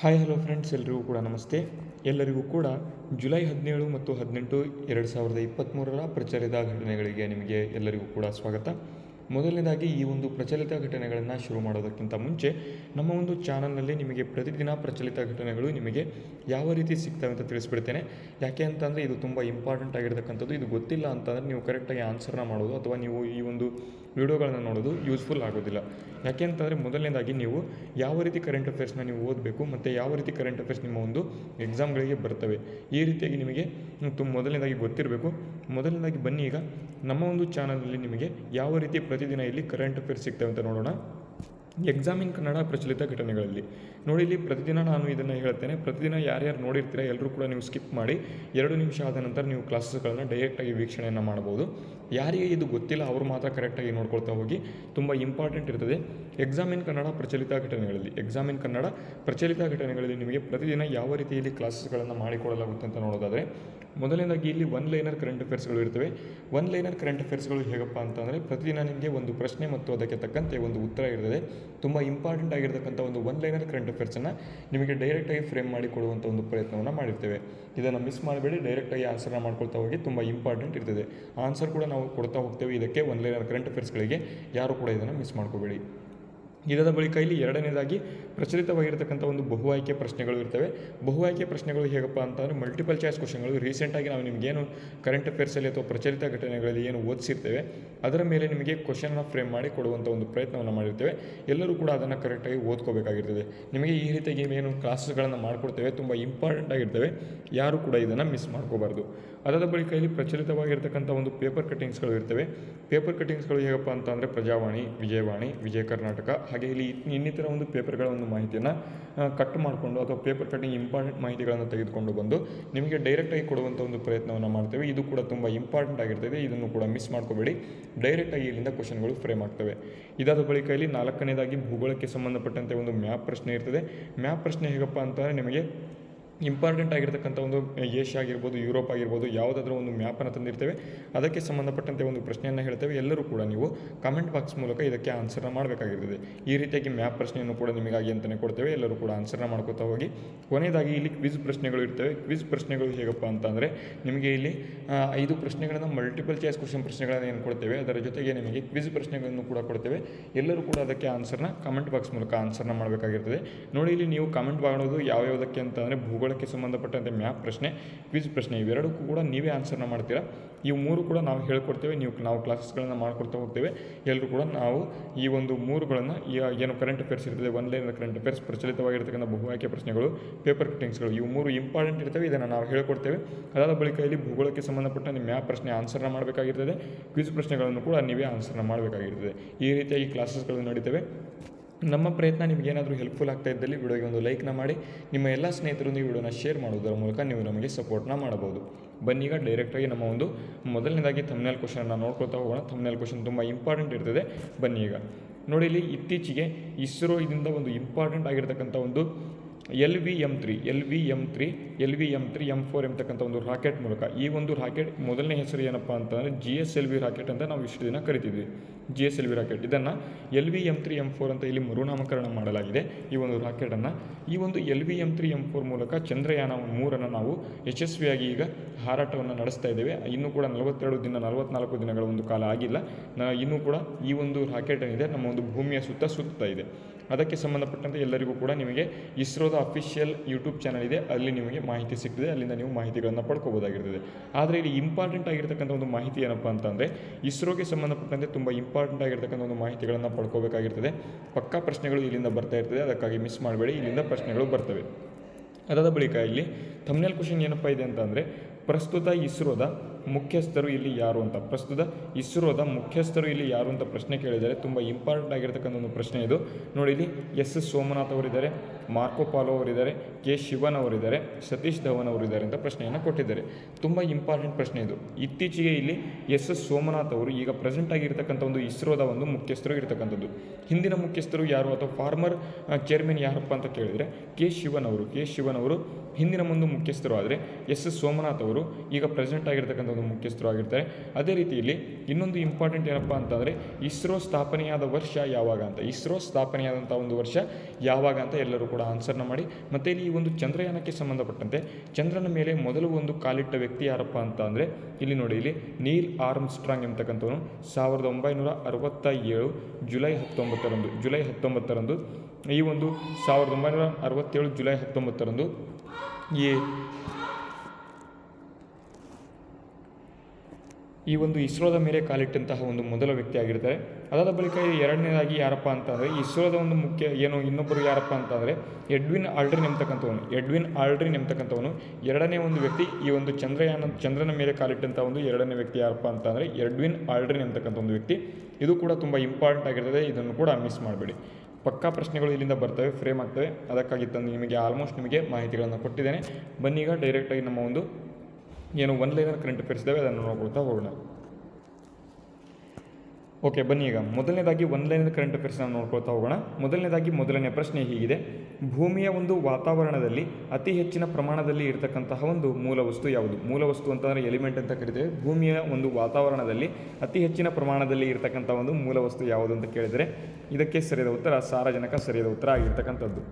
hi hello friends ಎಲ್ಲರಿಗೂ ಕೂಡ ನಮಸ್ತೆ ಎಲ್ಲರಿಗೂ ಕೂಡ ಜುಲೈ ಹದಿನೇಳು ಮತ್ತು ಹದಿನೆಂಟು ಎರಡು ಸಾವಿರದ ಇಪ್ಪತ್ತ್ಮೂರರ ಪ್ರಚಲಿತ ಘಟನೆಗಳಿಗೆ ನಿಮಗೆ ಎಲ್ಲರಿಗೂ ಕೂಡ ಸ್ವಾಗತ ಮೊದಲನೇದಾಗಿ ಈ ಒಂದು ಪ್ರಚಲಿತ ಘಟನೆಗಳನ್ನು ಶುರು ಮಾಡೋದಕ್ಕಿಂತ ಮುಂಚೆ ನಮ್ಮ ಒಂದು ಚಾನಲ್ನಲ್ಲಿ ನಿಮಗೆ ಪ್ರತಿದಿನ ಪ್ರಚಲಿತ ಘಟನೆಗಳು ನಿಮಗೆ ಯಾವ ರೀತಿ ಸಿಗ್ತವೆ ಅಂತ ತಿಳಿಸ್ಬಿಡ್ತೇನೆ ಯಾಕೆ ಅಂತಂದರೆ ಇದು ತುಂಬ ಇಂಪಾರ್ಟೆಂಟ್ ಆಗಿರ್ತಕ್ಕಂಥದ್ದು ಇದು ಗೊತ್ತಿಲ್ಲ ಅಂತಂದರೆ ನೀವು ಕರೆಕ್ಟಾಗಿ ಆನ್ಸರ್ನ ಮಾಡೋದು ಅಥವಾ ನೀವು ಈ ಒಂದು ವಿಡಿಯೋಗಳನ್ನು ನೋಡೋದು ಯೂಸ್ಫುಲ್ ಆಗೋದಿಲ್ಲ ಯಾಕೆ ಅಂತಂದರೆ ಮೊದಲನೇದಾಗಿ ನೀವು ಯಾವ ರೀತಿ ಕರೆಂಟ್ ಅಫೇರ್ಸ್ನ ನೀವು ಓದಬೇಕು ಮತ್ತು ಯಾವ ರೀತಿ ಕರೆಂಟ್ ಅಫೇರ್ಸ್ ನಿಮ್ಮ ಒಂದು ಎಕ್ಸಾಮ್ಗಳಿಗೆ ಬರ್ತವೆ ಈ ರೀತಿಯಾಗಿ ನಿಮಗೆ ತುಂಬ ಮೊದಲನೇದಾಗಿ ಗೊತ್ತಿರಬೇಕು ಮೊದಲನೇದಾಗಿ ಬನ್ನಿ ಈಗ ನಮ್ಮ ಒಂದು ಚಾನಲಲ್ಲಿ ನಿಮಗೆ ಯಾವ ರೀತಿ ಪ್ರತಿದಿನ ಇಲ್ಲಿ ಕರೆಂಟ್ ಅಫೇರ್ಸ್ ಸಿಗ್ತವೆ ಅಂತ ನೋಡೋಣ ಎಕ್ಸಾಮ್ ಇನ್ ಕನ್ನಡ ಪ್ರಚಲಿತ ಘಟನೆಗಳಲ್ಲಿ ನೋಡಿ ಇಲ್ಲಿ ಪ್ರತಿದಿನ ನಾನು ಇದನ್ನು ಹೇಳ್ತೇನೆ ಪ್ರತಿದಿನ ಯಾರ್ಯಾರು ನೋಡಿರ್ತೀರ ಎಲ್ಲರೂ ಕೂಡ ನೀವು ಸ್ಕಿಪ್ ಮಾಡಿ ಎರಡು ನಿಮಿಷ ಆದ ನಂತರ ನೀವು ಕ್ಲಾಸಸ್ಗಳನ್ನು ಡೈರೆಕ್ಟಾಗಿ ವೀಕ್ಷಣೆಯನ್ನು ಮಾಡ್ಬೋದು ಯಾರಿಗೆ ಇದು ಗೊತ್ತಿಲ್ಲ ಅವರು ಮಾತ್ರ ಕರೆಕ್ಟಾಗಿ ನೋಡ್ಕೊಳ್ತಾ ಹೋಗಿ ತುಂಬ ಇಂಪಾರ್ಟೆಂಟ್ ಇರ್ತದೆ ಎಕ್ಸಾಮ್ ಇನ್ ಕನ್ನಡ ಪ್ರಚಲಿತ ಘಟನೆಗಳಲ್ಲಿ ಎಕ್ಸಾಮ್ ಇನ್ ಕನ್ನಡ ಪ್ರಚಲಿತ ಘಟನೆಗಳಲ್ಲಿ ನಿಮಗೆ ಪ್ರತಿದಿನ ಯಾವ ರೀತಿಯಲ್ಲಿ ಕ್ಲಾಸಸ್ಗಳನ್ನು ಮಾಡಿಕೊಡಲಾಗುತ್ತೆ ಅಂತ ನೋಡೋದಾದರೆ ಮೊದಲನೇದಾಗಿ ಇಲ್ಲಿ ಒನ್ ಲೈನರ್ ಕರೆಂಟ್ ಅಫೇರ್ಸ್ಗಳು ಇರ್ತವೆ ಒನ್ ಲೈನರ್ ಕರೆಂಟ್ ಅಫೇರ್ಸ್ಗಳು ಹೇಗಪ್ಪ ಅಂತಂದರೆ ಪ್ರತಿದಿನ ನಿಮಗೆ ಒಂದು ಪ್ರಶ್ನೆ ಮತ್ತು ಅದಕ್ಕೆ ತಕ್ಕಂತೆ ಒಂದು ಉತ್ತರ ಇರ್ತದೆ ತುಂಬ ಇಂಪಾರ್ಟೆಂಟ್ ಆಗಿರ್ತಕ್ಕಂಥ ಒಂದು ಒನ್ ಲೈನರ್ ಕರೆಂಟ್ ಅಫೇರ್ಸನ್ನು ನಿಮಗೆ ಡೈರೆಕ್ಟಾಗಿ ಫ್ರೇಮ್ ಮಾಡಿ ಕೊಡುವಂಥ ಒಂದು ಪ್ರಯತ್ನವನ್ನು ಮಾಡಿರ್ತೇವೆ ಇದನ್ನು ಮಿಸ್ ಮಾಡಬೇಡಿ ಡೈರೆಕ್ಟಾಗಿ ಆನ್ಸರ್ನ ಮಾಡ್ಕೊಳ್ತಾ ಹೋಗಿ ತುಂಬ ಇಂಪಾರ್ಟೆಂಟ್ ಇರ್ತದೆ ಆನ್ಸರ್ ಕೂಡ ನಾವು ಕೊಡ್ತಾ ಹೋಗ್ತೇವೆ ಇದಕ್ಕೆ ಒನ್ ಲೈನರ್ ಕರೆಂಟ್ ಅಫೇರ್ಸ್ಗಳಿಗೆ ಯಾರು ಕೂಡ ಇದನ್ನು ಮಿಸ್ ಮಾಡ್ಕೋಬೇಡಿ ಇದಾದ ಬಳಿಕ ಇಲ್ಲಿ ಎರಡನೇದಾಗಿ ಪ್ರಚಲಿತವಾಗಿರ್ತಕ್ಕಂಥ ಒಂದು ಬಹು ಆಯ್ಕೆ ಪ್ರಶ್ನೆಗಳು ಇರ್ತವೆ ಬಹು ಆಯ್ಕೆ ಪ್ರಶ್ನೆಗಳು ಹೇಗಪ್ಪ ಅಂತಂದರೆ ಮಲ್ಟಿಪಲ್ ಚಾಯ್ಸ್ ಕ್ವಶನ್ಗಳು ರೀಸೆಂಟಾಗಿ ನಾವು ನಿಮಗೇನು ಕರೆಂಟ್ ಅಫೇರ್ಸಲ್ಲಿ ಅಥವಾ ಪ್ರಚಲಿತ ಘಟನೆಗಳಲ್ಲಿ ಏನು ಓದಿಸಿರ್ತೇವೆ ಅದರ ಮೇಲೆ ನಿಮಗೆ ಕ್ವಶನ್ನ ಫ್ರೇಮ್ ಮಾಡಿ ಕೊಡುವಂಥ ಒಂದು ಪ್ರಯತ್ನವನ್ನು ಮಾಡಿರ್ತೇವೆ ಎಲ್ಲರೂ ಕೂಡ ಅದನ್ನು ಕರೆಕ್ಟಾಗಿ ಓದ್ಕೋಬೇಕಾಗಿರ್ತದೆ ನಿಮಗೆ ಈ ರೀತಿಯಾಗಿ ಏನು ಕ್ಲಾಸಸ್ಗಳನ್ನು ಮಾಡಿಕೊಡ್ತೇವೆ ತುಂಬ ಇಂಪಾರ್ಟೆಂಟ್ ಆಗಿರ್ತವೆ ಯಾರು ಕೂಡ ಇದನ್ನು ಮಿಸ್ ಮಾಡ್ಕೋಬಾರ್ದು ಅದಾದ ಬಳಿಕ ಇಲ್ಲಿ ಪ್ರಚಲಿತವಾಗಿರ್ತಕ್ಕಂಥ ಒಂದು ಪೇಪರ್ ಕಟ್ಟಿಂಗ್ಸ್ಗಳು ಇರ್ತವೆ ಪೇಪರ್ ಕಟ್ಟಿಂಗ್ಸ್ಗಳು ಹೇಗಪ್ಪ ಅಂತಂದರೆ ಪ್ರಜಾವಾಣಿ ವಿಜಯವಾಣಿ ವಿಜಯ ಕರ್ನಾಟಕ ಹಾಗೆ ಇಲ್ಲಿ ಇನ್ನಿತರ ಒಂದು ಪೇಪರ್ಗಳ ಒಂದು ಮಾಹಿತಿಯನ್ನು ಕಟ್ ಮಾಡಿಕೊಂಡು ಅಥವಾ ಪೇಪರ್ ಕಟ್ಟಿಂಗ್ ಇಂಪಾರ್ಟೆಂಟ್ ಮಾಹಿತಿಗಳನ್ನು ತೆಗೆದುಕೊಂಡು ಬಂದು ನಿಮಗೆ ಡೈರೆಕ್ಟಾಗಿ ಕೊಡುವಂಥ ಒಂದು ಪ್ರಯತ್ನವನ್ನು ಮಾಡ್ತೇವೆ ಇದು ಕೂಡ ತುಂಬ ಇಂಪಾರ್ಟೆಂಟ್ ಆಗಿರ್ತದೆ ಇದನ್ನು ಕೂಡ ಮಿಸ್ ಮಾಡ್ಕೋಬೇಡಿ ಡೈರೆಕ್ಟಾಗಿ ಇಲ್ಲಿಂದ ಕ್ವಶನ್ಗಳು ಫ್ರೇಮ್ ಆಗ್ತವೆ ಇದಾದ ಬಳಿಕ ಇಲ್ಲಿ ನಾಲ್ಕನೇದಾಗಿ ಭೂಗೋಳಕ್ಕೆ ಸಂಬಂಧಪಟ್ಟಂತೆ ಒಂದು ಮ್ಯಾಪ್ ಪ್ರಶ್ನೆ ಇರ್ತದೆ ಮ್ಯಾಪ್ ಪ್ರಶ್ನೆ ಹೇಗಪ್ಪ ಅಂತಂದರೆ ನಿಮಗೆ ಇಂಪಾರ್ಟೆಂಟ್ ಆಗಿರ್ತಕ್ಕಂಥ ಒಂದು ಏಷ್ಯಾ ಆಗಿರ್ಬೋದು ಯುರೋಪ್ ಆಗಿರ್ಬೋದು ಯಾವುದಾದ್ರೂ ಒಂದು ಮ್ಯಾಪನ್ನು ತಂದಿರ್ತೇವೆ ಅದಕ್ಕೆ ಸಂಬಂಧಪಟ್ಟಂತೆ ಒಂದು ಪ್ರಶ್ನೆಯನ್ನು ಹೇಳ್ತೇವೆ ಎಲ್ಲರೂ ಕೂಡ ನೀವು ಕಮೆಂಟ್ ಬಾಕ್ಸ್ ಮೂಲಕ ಇದಕ್ಕೆ ಆನ್ಸರ್ನ ಮಾಡಬೇಕಾಗಿರ್ತದೆ ಈ ರೀತಿಯಾಗಿ ಮ್ಯಾಪ್ ಪ್ರಶ್ನೆಯನ್ನು ಕೂಡ ನಿಮಗಾಗಿ ಅಂತಲೇ ಕೊಡ್ತೇವೆ ಎಲ್ಲರೂ ಕೂಡ ಆನ್ಸರ್ನ ಮಾಡ್ಕೋತಾ ಹೋಗಿ ಕೊನೆಯದಾಗಿ ಇಲ್ಲಿ ಕ್ವಿಜ್ ಪ್ರಶ್ನೆಗಳು ಇರ್ತವೆ ಕ್ವಿಜ್ ಪ್ರಶ್ನೆಗಳು ಹೇಗಪ್ಪ ಅಂತಂದರೆ ನಿಮಗೆ ಇಲ್ಲಿ ಆ, ಐದು ಪ್ರಶ್ನೆಗಳನ್ನು ಮಲ್ಟಿಪಲ್ ಚಾಯ್ಸ್ ಕ್ವಶನ್ ಪ್ರಶ್ನೆಗಳನ್ನು ಏನು ಕೊಡ್ತೇವೆ ಅದರ ಜೊತೆಗೆ ನಿಮಗೆ ಕ್ವಿಜ್ ಪ್ರಶ್ನೆಗಳನ್ನು ಕೂಡ ಕೊಡ್ತೇವೆ ಎಲ್ಲರೂ ಕೂಡ ಅದಕ್ಕೆ ಆನ್ಸರ್ನ ಕಮೆಂಟ್ ಬಾಕ್ಸ್ ಮೂಲಕ ಆನ್ಸರ್ನ ಮಾಡಬೇಕಾಗಿರ್ತದೆ ನೋಡಿ ಇಲ್ಲಿ ನೀವು ಕಮೆಂಟ್ ಮಾಡೋದು ಯಾವ್ಯಾವುದಕ್ಕೆ ಅಂತಂದರೆ ಭೂಗೋಳಕ್ಕೆ ಸಂಬಂಧಪಟ್ಟಂತೆ ಮ್ಯಾಪ್ ಪ್ರಶ್ನೆ ಕ್ವಿಜ್ ಪ್ರಶ್ನೆ ಇವೆರಡಕ್ಕೂ ಕೂಡ ನೀವೇ ಆನ್ಸರ್ನ ಮಾಡ್ತೀರಾ ಇವು ಮೂರು ಕೂಡ ನಾವು ಹೇಳ್ಕೊಡ್ತೇವೆ ನೀವು ನಾವು ಕ್ಲಾಸಸ್ಗಳನ್ನು ಮಾಡ್ಕೊಡ್ತಾ ಹೋಗ್ತೇವೆ ಎಲ್ಲರೂ ಕೂಡ ನಾವು ಈ ಒಂದು ಮೂರುಗಳನ್ನು ಈ ಏನು ಕರೆಂಟ್ ಅಫೇರ್ಸ್ ಇರ್ತದೆ ಒನ್ ಲೈನ್ ಕರೆಂಟ್ ಅಫೇರ್ಸ್ ಪ್ರಚಲಿತವಾಗಿರ್ತಕ್ಕಂಥ ಬಹು ಆಯ್ಕೆ ಪ್ರಶ್ನೆಗಳು ಪೇಪರ್ ಕಟ್ಟಿಂಗ್ಸ್ಗಳು ಇವು ಮೂರು ಇಂಪಾರ್ಟೆಂಟ್ ಇರ್ತವೆ ಇದನ್ನು ನಾವು ಹೇಳ್ಕೊಡ್ತೇವೆ ಅದಾದ ಬಳಿಕ ಇಲ್ಲಿ ಭೂಗೋಳಕ್ಕೆ ಸಂಬಂಧಪಟ್ಟಂತೆ ಮ್ಯಾಪ್ ಪ್ರಶ್ನೆ ಆನ್ಸರ್ನ ಮಾಡಬೇಕಾಗಿರ್ತದೆ ಕ್ವಿಜ್ ಪ್ರಶ್ನೆಗಳನ್ನು ಕೂಡ ನೀವೇ ಆನ್ಸರ್ನ ಮಾಡಬೇಕಾಗಿರ್ತದೆ ಈ ರೀತಿಯಾಗಿ ಕ್ಲಾಸಸ್ಗಳು ನಡೀತವೆ ನಮ್ಮ ಪ್ರಯತ್ನ ನಿಮಗೇನಾದರೂ ಹೆಲ್ಪ್ಫುಲ್ ಆಗ್ತಾ ಇದ್ದಲ್ಲಿ ವಿಡಿಯೋಗೆ ಒಂದು ಲೈಕ್ನ ಮಾಡಿ ನಿಮ್ಮ ಎಲ್ಲ ಸ್ನೇಹಿತರೊಂದಿಗೆ ವಿಡಿಯೋನ ಶೇರ್ ಮಾಡೋದರ ಮೂಲಕ ನೀವು ನಮಗೆ ಸಪೋರ್ಟ್ನ ಮಾಡಬಹುದು ಬನ್ನಿ ಈಗ ಡೈರೆಕ್ಟಾಗಿ ನಮ್ಮ ಒಂದು ಮೊದಲನೇದಾಗಿ ಥಮ್ನೇಲ್ ಕ್ವಶನ್ನ ನೋಡ್ಕೊಳ್ತಾ ಹೋಗೋಣ ಥಮ್ನೇಲ್ ಕ್ವಶನ್ ತುಂಬ ಇಂಪಾರ್ಟೆಂಟ್ ಇರ್ತದೆ ಬನ್ನಿ ಈಗ ನೋಡಿ ಇಲ್ಲಿ ಇತ್ತೀಚೆಗೆ ಇಸ್ರೋ ಇದರಿಂದ ಒಂದು ಇಂಪಾರ್ಟೆಂಟ್ ಆಗಿರ್ತಕ್ಕಂಥ ಒಂದು L V M three L V M three L V M three M four ಎಂಬತಕ್ಕಂಥ ಒಂದು ರಾಕೆಟ್ ಮೂಲಕ ಈ ಒಂದು ರಾಕೆಟ್ ಮೊದಲನೇ ಹೆಸರು ಏನಪ್ಪ ಅಂತಂದರೆ G S L V rocket ಅಂತ ನಾವು ಇಷ್ಟು ದಿನ ಕರಿತಿದ್ವಿ G S L V rocket ಇದನ್ನು L V M three M four ಅಂತ ಇಲ್ಲಿ ಮರುನಾಮಕರಣ ಮಾಡಲಾಗಿದೆ ಈ ಒಂದು ರಾಕೆಟನ್ನು ಈ ಒಂದು L V M three M four ಮೂಲಕ ಚಂದ್ರಯಾನ ಮೂರನ್ನು ನಾವು ಯಶಸ್ವಿಯಾಗಿ ಈಗ ಹಾರಾಟವನ್ನು ನಡೆಸ್ತಾ ಇದ್ದೇವೆ ಇನ್ನೂ ಕೂಡ ನಲವತ್ತೆರಡು ದಿನ ನಲವತ್ನಾಲ್ಕು ದಿನಗಳ ಒಂದು ಕಾಲ ಆಗಿಲ್ಲ ನ- ಇನ್ನೂ ಕೂಡ ಈ ಒಂದು ರಾಕೆಟ್ ಏನಿದೆ ನಮ್ಮ ಒಂದು ಭೂಮಿಯ ಸುತ್ತ ಸುತ್ತಾ ಇದೆ ಅದಕ್ಕೆ ಸಂಬಂಧಪಟ್ಟಂತೆ ಎಲ್ಲರಿಗೂ ಕೂಡ ನಿಮಗೆ ಇಸ್ರೋದ ಅಫಿಷಿಯಲ್ ಯೂಟ್ಯೂಬ್ ಚಾನಲ್ ಇದೆ ಅಲ್ಲಿ ನಿಮಗೆ ಮಾಹಿತಿ ಸಿಗ್ತದೆ ಅಲ್ಲಿಂದ ನೀವು ಮಾಹಿತಿಗಳನ್ನು ಪಡ್ಕೋಬೋದಾಗಿರ್ತದೆ ಆದರೆ ಇಲ್ಲಿ ಇಂಪಾರ್ಟೆಂಟ್ ಆಗಿರ್ತಕ್ಕಂಥ ಒಂದು ಮಾಹಿತಿ ಏನಪ್ಪ ಅಂತಂದರೆ ಇಸ್ರೋಗೆ ಸಂಬಂಧಪಟ್ಟಂತೆ ತುಂಬ ಇಂಪಾರ್ಟೆಂಟ್ ಆಗಿರ್ತಕ್ಕಂಥ ಒಂದು ಮಾಹಿತಿಗಳನ್ನು ಪಡ್ಕೋಬೇಕಾಗಿರ್ತದೆ ಪಕ್ಕಾ ಪ್ರಶ್ನೆಗಳು ಇಲ್ಲಿಂದ ಬರ್ತಾ ಇರ್ತದೆ ಅದಕ್ಕಾಗಿ ಮಿಸ್ ಮಾಡಬೇಡಿ ಇಲ್ಲಿಂದ ಪ್ರಶ್ನೆಗಳು ಬರ್ತವೆ ಅದಾದ ಬಳಿಕ ಇಲ್ಲಿ ಥಮ್ನೇಲ್ ಕ್ವಶನ್ ಏನಪ್ಪ ಇದೆ ಅಂತಂದರೆ ಪ್ರಸ್ತುತ ಇಸ್ರೋದ ಮುಖ್ಯಸ್ಥರು ಇಲ್ಲಿ ಯಾರು ಅಂತ ಪ್ರಸ್ತುತ ಇಸ್ರೋದ ಮುಖ್ಯಸ್ಥರು ಇಲ್ಲಿ ಯಾರು ಅಂತ ಪ್ರಶ್ನೆ ಕೇಳಿದ್ದಾರೆ ತುಂಬ ಇಂಪಾರ್ಟೆಂಟ್ ಆಗಿರ್ತಕ್ಕಂಥ ಒಂದು ಪ್ರಶ್ನೆ ಇದು ನೋಡಿ ಇಲ್ಲಿ ಎಸ್ ಎಸ್ ಸೋಮನಾಥ್ ಅವರಿದ್ದಾರೆ ಮಾರ್ಕೋ ಪಾಲೋ ಅವರಿದ್ದಾರೆ ಕೆ ಶಿವನ್ ಅವರಿದ್ದಾರೆ ಸತೀಶ್ ಧವನ್ ಅವರಿದ್ದಾರೆ ಅಂತ ಪ್ರಶ್ನೆಯನ್ನು ಕೊಟ್ಟಿದ್ದಾರೆ ತುಂಬ ಇಂಪಾರ್ಟೆಂಟ್ ಪ್ರಶ್ನೆ ಇದು ಇತ್ತೀಚೆಗೆ ಇಲ್ಲಿ ಎಸ್ ಎಸ್ ಸೋಮನಾಥ್ ಅವರು ಈಗ ಪ್ರೆಸೆಂಟ್ ಆಗಿರ್ತಕ್ಕಂಥ ಒಂದು ಇಸ್ರೋದ ಒಂದು ಮುಖ್ಯಸ್ಥರು ಇರ್ತಕ್ಕಂಥದ್ದು ಹಿಂದಿನ ಮುಖ್ಯಸ್ಥರು ಯಾರು ಅಥವಾ ಫಾರ್ಮರ್ ಚೇರ್ಮನ್ ಯಾರಪ್ಪ ಅಂತ ಕೇಳಿದರೆ ಕೆ ಶಿವನ್ ಅವರು ಕೆ ಶಿವನ್ ಅವರು ಹಿಂದಿನ ಒಂದು ಮುಖ್ಯಸ್ಥರು ಆದರೆ ಎಸ್ ಎಸ್ ಸೋಮನಾಥ್ ಅವರು ಈಗ ಪ್ರೆಸೆಂಟ್ ಆಗಿರ್ತಕ್ಕಂಥ ಒಂದು ಮುಖ್ಯಸ್ಥರು ಆಗಿರ್ತಾರೆ ಅದೇ ರೀತಿಯಲ್ಲಿ ಇನ್ನೊಂದು ಇಂಪಾರ್ಟೆಂಟ್ ಏನಪ್ಪ ಅಂತಂದರೆ ಇಸ್ರೋ ಸ್ಥಾಪನೆಯಾದ ವರ್ಷ ಯಾವಾಗ ಅಂತ ಇಸ್ರೋ ಸ್ಥಾಪನೆಯಾದಂಥ ಒಂದು ವರ್ಷ ಯಾವಾಗ ಅಂತ ಎಲ್ಲರೂ ಕೂಡ ಆನ್ಸರ್ನ ಮಾಡಿ ಮತ್ತು ಇಲ್ಲಿ ಈ ಒಂದು ಚಂದ್ರಯಾನಕ್ಕೆ ಸಂಬಂಧಪಟ್ಟಂತೆ ಚಂದ್ರನ ಮೇಲೆ ಮೊದಲು ಒಂದು ಕಾಲಿಟ್ಟ ವ್ಯಕ್ತಿ ಯಾರಪ್ಪ ಅಂತ ಅಂದರೆ ಇಲ್ಲಿ ನೋಡಿ ಇಲ್ಲಿ ನೀಲ್ ಆರ್ಮ್ ಸ್ಟ್ರಾಂಗ್ ಎಂಬತಕ್ಕಂಥವನು ಸಾವಿರದ ಒಂಬೈನೂರ ಅರವತ್ತ ಏಳು ಜುಲೈ ಹತ್ತೊಂಬತ್ತರಂದು ಜುಲೈ ಹತ್ತೊಂಬತ್ತರಂದು ಈ ಒಂದು ಸಾವಿರದ ಒಂಬೈನೂರ ಅರವತ್ತೇಳು ಜುಲೈ ಹತ್ತೊಂಬತ್ತರಂದು ಈ ಈ ಒಂದು ಇಸ್ರೋದ ಮೇಲೆ ಕಾಲಿಟ್ಟಂತಹ ಒಂದು ಮೊದಲ ವ್ಯಕ್ತಿ ಆಗಿರ್ತಾರೆ ಅದಾದ ಬಳಿಕ ಈ ಎರಡನೇದಾಗಿ ಯಾರಪ್ಪ ಅಂತಂದರೆ ಇಸ್ರೋದ ಒಂದು ಮುಖ್ಯ ಏನು ಇನ್ನೊಬ್ಬರು ಯಾರಪ್ಪ ಅಂತಂದರೆ ಎಡ್ವಿನ್ ಆಲ್ಡ್ರಿನ್ ಎಂಬತಕ್ಕಂಥವನು ಎಡ್ವಿನ್ ಆಲ್ಡ್ರಿನ್ ಎಂಬತಕ್ಕಂಥವನು ಎರಡನೇ ಒಂದು ವ್ಯಕ್ತಿ ಈ ಒಂದು ಚಂದ್ರಯಾನ ಚಂದ್ರನ ಮೇಲೆ ಕಾಲಿಟ್ಟಂಥ ಒಂದು ಎರಡನೇ ವ್ಯಕ್ತಿ ಯಾರಪ್ಪ ಅಂತಂದರೆ ಎಡ್ವಿನ್ ಆಲ್ಡ್ರಿನ್ ಎಂಬತಕ್ಕಂಥ ಒಂದು ವ್ಯಕ್ತಿ ಇದು ಕೂಡ ತುಂಬ ಇಂಪಾರ್ಟೆಂಟ್ ಆಗಿರ್ತದೆ ಇದನ್ನು ಕೂಡ ಮಿಸ್ ಮಾಡಬೇಡಿ ಪಕ್ಕಾ ಪ್ರಶ್ನೆಗಳು ಇಲ್ಲಿಂದ ಬರ್ತವೆ ಫ್ರೇಮ್ ಆಗ್ತವೆ ಅದಕ್ಕಾಗಿ ತಂದು ನಿಮಗೆ ಆಲ್ಮೋಸ್ಟ್ ನಿಮಗೆ ಮಾಹಿತಿಗಳನ್ನು ಕೊಟ್ಟಿದ್ದೇನೆ ಬನ್ನೀಗ ಡೈರೆಕ್ಟಾಗಿ ನಮ್ಮ ಒಂದು ಏನು ಒನ್ ಲೈನರ್ ಕರೆಂಟ್ ಅಫೇರ್ಸ್ ಇದ್ದಾವೆ ಅದನ್ನು ನೋಡ್ಕೊಳ್ತಾ ಹೋಗೋಣ ಓಕೆ ಬನ್ನಿ ಈಗ ಮೊದಲನೇದಾಗಿ ಒನ್ ಲೈನರ್ ಕರೆಂಟ್ ಅಫೇರ್ಸ್ನ ನೋಡ್ಕೊಳ್ತಾ ಹೋಗೋಣ ಮೊದಲನೇದಾಗಿ ಮೊದಲನೇ ಪ್ರಶ್ನೆ ಹೀಗಿದೆ ಭೂಮಿಯ ಒಂದು ವಾತಾವರಣದಲ್ಲಿ ಅತಿ ಹೆಚ್ಚಿನ ಪ್ರಮಾಣದಲ್ಲಿ ಇರತಕ್ಕಂತಹ ಒಂದು ಮೂಲ ವಸ್ತು ಯಾವುದು ಮೂಲ ವಸ್ತು ಅಂತಂದರೆ ಎಲಿಮೆಂಟ್ ಅಂತ ಕರಿತೇವೆ ಭೂಮಿಯ ಒಂದು ವಾತಾವರಣದಲ್ಲಿ ಅತಿ ಹೆಚ್ಚಿನ ಪ್ರಮಾಣದಲ್ಲಿ ಇರತಕ್ಕಂಥ ಒಂದು ಮೂಲ ವಸ್ತು ಯಾವುದು ಅಂತ ಕೇಳಿದರೆ ಇದಕ್ಕೆ ಸರಿಯಾದ ಉತ್ತರ ಸಾರಜನಕ ಸರಿಯಾದ ಉತ್ತರ ಆಗಿರ್ತಕ್ಕಂಥದ್ದು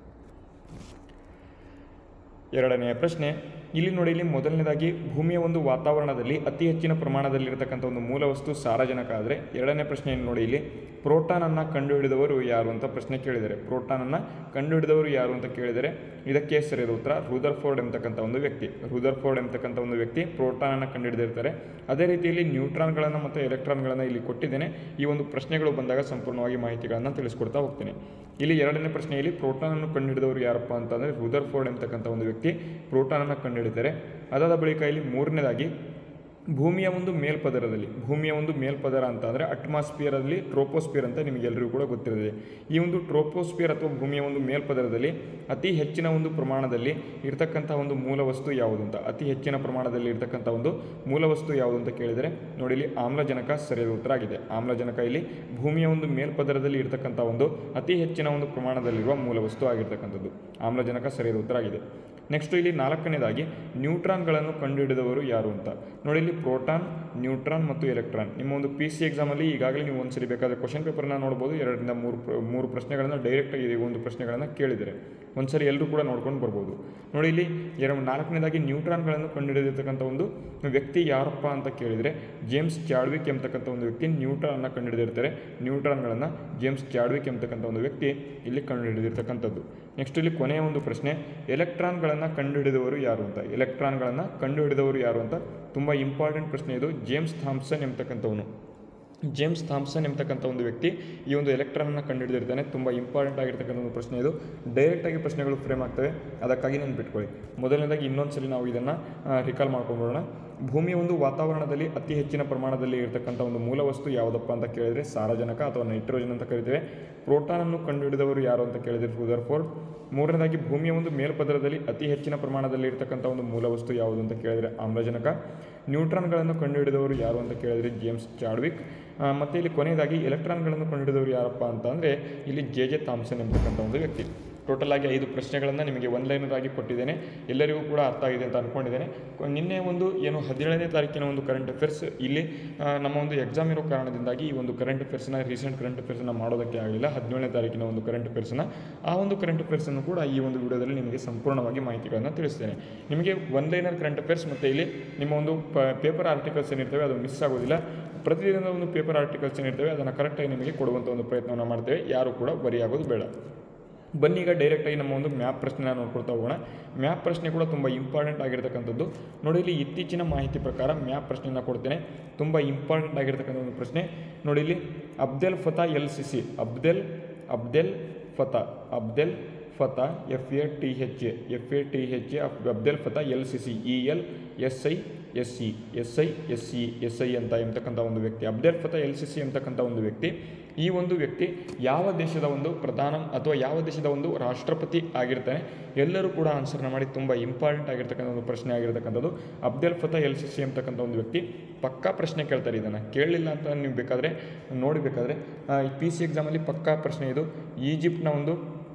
ಎರಡನೆಯ ಪ್ರಶ್ನೆ ಇಲ್ಲಿ ನೋಡಿ ಇಲ್ಲಿ ಮೊದಲನೇದಾಗಿ ಭೂಮಿಯ ಒಂದು ವಾತಾವರಣದಲ್ಲಿ ಅತಿ ಹೆಚ್ಚಿನ ಪ್ರಮಾಣದಲ್ಲಿರತಕ್ಕಂಥ ಒಂದು ಮೂಲ ವಸ್ತು ಸಾರಜನಕ ಆದರೆ ಎರಡನೇ ಪ್ರಶ್ನೆಯನ್ನು ನೋಡಿ ಇಲ್ಲಿ ಪ್ರೋಟಾನನ್ನು ಕಂಡುಹಿಡಿದವರು ಯಾರು ಅಂತ ಪ್ರಶ್ನೆ ಕೇಳಿದರೆ ಪ್ರೋಟಾನನ್ನು ಕಂಡುಹಿಡಿದವರು ಯಾರು ಅಂತ ಕೇಳಿದರೆ ಇದಕ್ಕೆ ಸರಿಯಾದ ಉತ್ತರ ರೂದರ್ಫೋರ್ಡ್ ಎಂಬತಕ್ಕಂಥ ಒಂದು ವ್ಯಕ್ತಿ ರೂದರ್ಫೋರ್ಡ್ ಎಂಬತಕ್ಕಂಥ ಒಂದು ವ್ಯಕ್ತಿ ಪ್ರೋಟಾನನ್ನು ಕಂಡುಹಿಡಿದಿರ್ತಾರೆ ಅದೇ ರೀತಿಯಲ್ಲಿ ನ್ಯೂಟ್ರಾನ್ಗಳನ್ನು ಮತ್ತು ಎಲೆಕ್ಟ್ರಾನ್ಗಳನ್ನು ಇಲ್ಲಿ ಕೊಟ್ಟಿದ್ದೇನೆ ಈ ಒಂದು ಪ್ರಶ್ನೆಗಳು ಬಂದಾಗ ಸಂಪೂರ್ಣವಾಗಿ ಮಾಹಿತಿಗಳನ್ನು ತಿಳಿಸ್ಕೊಡ್ತಾ ಹೋಗ್ತೀನಿ ಇಲ್ಲಿ ಎರಡನೇ ಪ್ರಶ್ನೆಯಲ್ಲಿ ಪ್ರೋಟಾನನ್ನು ಕಂಡುಹಿಡಿದವರು ಯಾರಪ್ಪ ಅಂತಂದರೆ ರೂದರ್ಫೋರ್ಡ್ ಎಂಬತಕ್ಕಂಥ ಒಂದು ವ್ಯಕ್ತಿ ಪ್ರೋಟಾನನ್ನು ಕಂಡುಹಿಡಿತಾರೆ ಅದಾದ ಬಳಿಕ ಇಲ್ಲಿ ಮೂರನೇದಾಗಿ ಭೂಮಿಯ ಒಂದು ಮೇಲ್ಪದರದಲ್ಲಿ ಭೂಮಿಯ ಒಂದು ಮೇಲ್ಪದರ ಅಂತ ಅಂದರೆ ಅಟ್ಮಾಸ್ಫಿಯರಲ್ಲಿ ಟ್ರೋಪೋಸ್ಫಿಯರ್ ಅಂತ ನಿಮಗೆಲ್ಲರಿಗೂ ಕೂಡ ಗೊತ್ತಿರಲಿದೆ ಈ ಒಂದು ಟ್ರೋಪೋಸ್ಫಿಯರ್ ಅಥವಾ ಭೂಮಿಯ ಒಂದು ಮೇಲ್ಪದರದಲ್ಲಿ ಅತಿ ಹೆಚ್ಚಿನ ಒಂದು ಪ್ರಮಾಣದಲ್ಲಿ ಇರತಕ್ಕಂಥ ಒಂದು ಮೂಲ ವಸ್ತು ಯಾವುದು ಅಂತ ಅತಿ ಹೆಚ್ಚಿನ ಪ್ರಮಾಣದಲ್ಲಿ ಇರತಕ್ಕಂಥ ಒಂದು ಮೂಲ ವಸ್ತು ಯಾವುದು ಅಂತ ಕೇಳಿದರೆ ನೋಡಿ ಇಲ್ಲಿ ಆಮ್ಲಜನಕ ಸರಿಯಾದ ಉತ್ತರ ಆಗಿದೆ ಆಮ್ಲಜನಕ ಇಲ್ಲಿ ಭೂಮಿಯ ಒಂದು ಮೇಲ್ಪದರದಲ್ಲಿ ಇರತಕ್ಕಂಥ ಒಂದು ಅತಿ ಹೆಚ್ಚಿನ ಒಂದು ಪ್ರಮಾಣದಲ್ಲಿರುವ ಮೂಲ ವಸ್ತು ಆಗಿರ್ತಕ್ಕಂಥದ್ದು ಆಮ್ಲಜನಕ ಸರಿಯಾದ ಉತ್ತರ ಆಗಿದೆ ನೆಕ್ಸ್ಟ್ ಇಲ್ಲಿ ನಾಲ್ಕನೇದಾಗಿ ನ್ಯೂಟ್ರಾನ್ಗಳನ್ನು ಕಂಡುಹಿಡಿದವರು ಯಾರು ಅಂತ ನೋಡಿ ಇಲ್ಲಿ ಪ್ರೋಟಾನ್ ನ್ಯೂಟ್ರಾನ್ ಮತ್ತು ಎಲೆಕ್ಟ್ರಾನ್ ನಿಮ್ಮ ಒಂದು ಪಿ ಸಿ ಎಕ್ಸಾಮಲ್ಲಿ ಈಗಾಗಲೇ ನೀವು ಒಂದ್ಸರಿ ಬೇಕಾದರೆ ಕ್ವಶನ್ ಪೇಪರ್ನ ನೋಡ್ಬೋದು ಎರಡರಿಂದ ಮೂರು ಪ್ರ- ಮೂರು ಪ್ರಶ್ನೆಗಳನ್ನು ಡೈರೆಕ್ಟಾಗಿ ಈ ಒಂದು ಪ್ರಶ್ನೆಗಳನ್ನು ಕೇಳಿದರೆ ಒಂದ್ಸರಿ ಎಲ್ಲರೂ ಕೂಡ ನೋಡ್ಕೊಂಡು ಬರ್ಬೋದು ನೋಡಿ ಇಲ್ಲಿ ಎರಡು ನಾಲ್ಕನೇದಾಗಿ ನ್ಯೂಟ್ರಾನ್ಗಳನ್ನು ಕಂಡುಹಿಡಿದಿರ್ತಕ್ಕಂಥ ಒಂದು ವ್ಯಕ್ತಿ ಯಾರಪ್ಪ ಅಂತ ಕೇಳಿದರೆ ಜೇಮ್ಸ್ ಚಾಡ್ವಿಕ್ ಎಂಬತಕ್ಕಂಥ ಒಂದು ವ್ಯಕ್ತಿ ನ್ಯೂಟ್ರಾನ್ನ ಕಂಡುಹಿಡಿದಿರ್ತಾರೆ ನ್ಯೂಟ್ರಾನ್ಗಳನ್ನು ಜೇಮ್ಸ್ ಚಾಡ್ವಿಕ್ ಎಂಬತಕ್ಕಂಥ ಒಂದು ವ್ಯಕ್ತಿ ಇಲ್ಲಿ ಕಂಡುಹಿಡಿದಿರ್ತಕ್ಕಂಥದ್ದು ನೆಕ್ಸ್ಟ್ ಇಲ್ಲಿ ಕೊನೆಯ ಒಂದು ಪ್ರಶ್ನೆ ಎಲೆಕ್ಟ್ರಾನ್ಗಳನ್ನು ಕಂಡುಹಿಡಿದವರು ಯಾರು ಅಂತ ಎಲೆಕ್ಟ್ರಾನ್ಗಳನ್ನು ಕಂಡುಹಿಡಿದವರು ಯಾರು ಅಂತ ತುಂಬ ಇಂಪಾರ್ಟೆಂಟ್ ಪ್ರಶ್ನೆ ಇದು ಜೇಮ್ಸ್ ಥಾಮ್ಸನ್ ಎಂಬತಕ್ಕಂಥವನು ಜೇಮ್ಸ್ ಥಾಮ್ಸನ್ ಎಂಬತಕ್ಕಂಥ ಒಂದು ವ್ಯಕ್ತಿ ಈ ಒಂದು ಎಲೆಕ್ಟ್ರಾನನ್ನು ಕಂಡುಹಿಡಿದಿರ್ತಾನೆ ತುಂಬ ಇಂಪಾರ್ಟೆಂಟ್ ಆಗಿರ್ತಕ್ಕಂಥ ಒಂದು ಪ್ರಶ್ನೆ ಇದು ಡೈರೆಕ್ಟಾಗಿ ಪ್ರಶ್ನೆಗಳು ಫ್ರೇಮ್ ಆಗ್ತವೆ ಅದಕ್ಕಾಗಿ ನೆನ್ಪಿಟ್ಕೊಳ್ಳಿ ಮೊದಲನೇದಾಗಿ ಇನ್ನೊಂದು ಸಲ ನಾವು ಇದನ್ನು ರಿಕಾಲ್ ಮಾಡ್ಕೊಂಡ್ಬಿಡೋಣ ಭೂಮಿಯ ಒಂದು ವಾತಾವರಣದಲ್ಲಿ ಅತಿ ಹೆಚ್ಚಿನ ಪ್ರಮಾಣದಲ್ಲಿ ಇರತಕ್ಕಂಥ ಒಂದು ಮೂಲ ವಸ್ತು ಯಾವುದಪ್ಪ ಅಂತ ಕೇಳಿದರೆ ಸಾರಜನಕ ಅಥವಾ ನೈಟ್ರೋಜನ್ ಅಂತ ಕರಿತೇವೆ ಪ್ರೋಟಾನನ್ನು ಕಂಡುಹಿಡಿದವರು ಯಾರು ಅಂತ ಕೇಳಿದರೆ ರೂದರ್ಫೋರ್ಡ್ ಮೂರನೇದಾಗಿ ಭೂಮಿಯ ಒಂದು ಮೇಲ್ಪದರದಲ್ಲಿ ಅತಿ ಹೆಚ್ಚಿನ ಪ್ರಮಾಣದಲ್ಲಿ ಇರತಕ್ಕಂಥ ಒಂದು ಮೂಲ ವಸ್ತು ಯಾವುದು ಅಂತ ಕೇಳಿದರೆ ಆಮ್ಲಜನಕ ನ್ಯೂಟ್ರಾನ್ಗಳನ್ನು ಕಂಡುಹಿಡಿದವರು ಯಾರು ಅಂತ ಕೇಳಿದರೆ ಜೇಮ್ಸ್ ಚಾಡ್ವಿಕ್ ಆ, ಮತ್ತು ಇಲ್ಲಿ ಕೊನೆಯದಾಗಿ ಎಲೆಕ್ಟ್ರಾನ್ಗಳನ್ನು ಕಂಡುಹಿಡಿದವರು ಯಾರಪ್ಪ ಅಂತ ಅಂದರೆ ಇಲ್ಲಿ ಜೆ ಜೆ ಥಾಮ್ಸನ್ ಎಂಬತಕ್ಕಂಥ ಒಂದು ವ್ಯಕ್ತಿ ಟೋಟಲ್ ಆಗಿ ಐದು ಪ್ರಶ್ನೆಗಳನ್ನು ನಿಮಗೆ ಒನ್ ಲೈನರ್ ಆಗಿ ಕೊಟ್ಟಿದ್ದೇನೆ ಎಲ್ಲರಿಗೂ ಕೂಡ ಅರ್ಥ ಆಗಿದೆ ಅಂತ ಅಂದ್ಕೊಂಡಿದ್ದೇನೆ ಕೊ- ನಿನ್ನೆ ಒಂದು ಏನು ಹದಿನೇಳನೇ ತಾರೀಕಿನ ಒಂದು ಕರೆಂಟ್ ಅಫೇರ್ಸ್ ಇಲ್ಲಿ ಆ, ನಮ್ಮ ಒಂದು ಎಕ್ಸಾಮ್ ಇರೋ ಕಾರಣದಿಂದಾಗಿ ಈ ಒಂದು ಕರೆಂಟ್ ಅಫೇರ್ಸ್ನ ರೀಸೆಂಟ್ ಕರೆಂಟ್ ಅಫೇರ್ಸ್ನ ಮಾಡೋದಕ್ಕೆ ಆಗಲಿಲ್ಲ ಹದಿನೇಳನೇ ತಾರೀಕಿನ ಒಂದು ಕರೆಂಟ್ ಅಫೇರ್ಸ್ನ ಆ ಒಂದು ಕರೆಂಟ್ ಅಫೇರ್ಸನ್ನು ಕೂಡ ಈ ಒಂದು ವಿಡಿಯೋದಲ್ಲಿ ನಿಮಗೆ ಸಂಪೂರ್ಣವಾಗಿ ಮಾಹಿತಿಗಳನ್ನು ತಿಳಿಸ್ತೇನೆ ನಿಮಗೆ ಒನ್ ಲೈನರ್ ಕರೆಂಟ್ ಅಫೇರ್ಸ್ ಮತ್ತು ಇಲ್ಲಿ ನಿಮ್ಮ ಒಂದು ಪೇಪರ್ ಆರ್ಟಿಕಲ್ಸ್ ಏನಿರ್ತವೆ ಅದು ಮಿಸ್ ಆಗೋದಿಲ್ಲ ಪ್ರತಿದಿನದ ಒಂದು ಪೇಪರ್ ಆರ್ಟಿಕಲ್ಸ್ ಏನಿರ್ತವೆ ಅದನ್ನು ಕರೆಕ್ಟಾಗಿ ನಿಮಗೆ ಕೊಡುವಂಥ ಒಂದು ಪ್ರಯತ್ನವನ್ನು ಮಾಡ್ತೇವೆ ಯಾರು ಕೂಡ ಬರಿ ಆಗೋದು ಬೇಡ ಬನ್ನಿ ಈಗ ಡೈರೆಕ್ಟಾಗಿ ನಮ್ಮ ಒಂದು ಮ್ಯಾಪ್ ಪ್ರಶ್ನೆನ ನೋಡ್ಕೊಳ್ತಾ ಹೋಗೋಣ ಮ್ಯಾಪ್ ಪ್ರಶ್ನೆ ಕೂಡ ತುಂಬ ಇಂಪಾರ್ಟೆಂಟ್ ಆಗಿರ್ತಕ್ಕಂಥದ್ದು ನೋಡಿ ಇಲ್ಲಿ ಇತ್ತೀಚಿನ ಮಾಹಿತಿ ಪ್ರಕಾರ ಮ್ಯಾಪ್ ಪ್ರಶ್ನೆನ ಕೊಡ್ತೇನೆ ತುಂಬ ಇಂಪಾರ್ಟೆಂಟ್ ಆಗಿರ್ತಕ್ಕಂಥ ಒಂದು ಪ್ರಶ್ನೆ ನೋಡಿ ಇಲ್ಲಿ Abdel Fattah El Sisi Abdel Abdel Fattah Abdel Fattah F A T H A F A T H A Abdel Fattah El Sisi E L S I S C S I S C S I ಅಂತ ಎಂಬತಕ್ಕಂಥ ಒಂದು ವ್ಯಕ್ತಿ Abdel Fattah El Sisi ಎಂಬತಕ್ಕಂಥ ಒಂದು ವ್ಯಕ್ತಿ ಈ ಒಂದು ವ್ಯಕ್ತಿ ಯಾವ ದೇಶದ ಒಂದು ಪ್ರಧಾನ ಅಥವಾ ಯಾವ ದೇಶದ ಒಂದು ರಾಷ್ಟ್ರಪತಿ ಆಗಿರ್ತಾನೆ ಎಲ್ಲರೂ ಕೂಡ ಆನ್ಸರ್ನ ಮಾಡಿ ತುಂಬ ಇಂಪಾರ್ಟೆಂಟ್ ಆಗಿರ್ತಕ್ಕಂಥ ಒಂದು ಪ್ರಶ್ನೆ ಆಗಿರ್ತಕ್ಕಂಥದ್ದು Abdel Fattah El Sisi ಎಂಬತಕ್ಕಂಥ ಒಂದು ವ್ಯಕ್ತಿ ಪಕ್ಕಾ ಪ್ರಶ್ನೆ ಕೇಳ್ತಾರೆ ಇದನ್ನು ಕೇಳಲಿಲ್ಲ ಅಂತ ನೀವು ಬೇಕಾದರೆ ನೋಡಬೇಕಾದ್ರೆ ಪಿ ಸಿ ಎಕ್ಸಾಮಲ್ಲಿ ಪಕ್ಕಾ ಪ್ರಶ್ನೆ ಇದು ಈಜಿಪ್ಟ್ನ ಒಂದು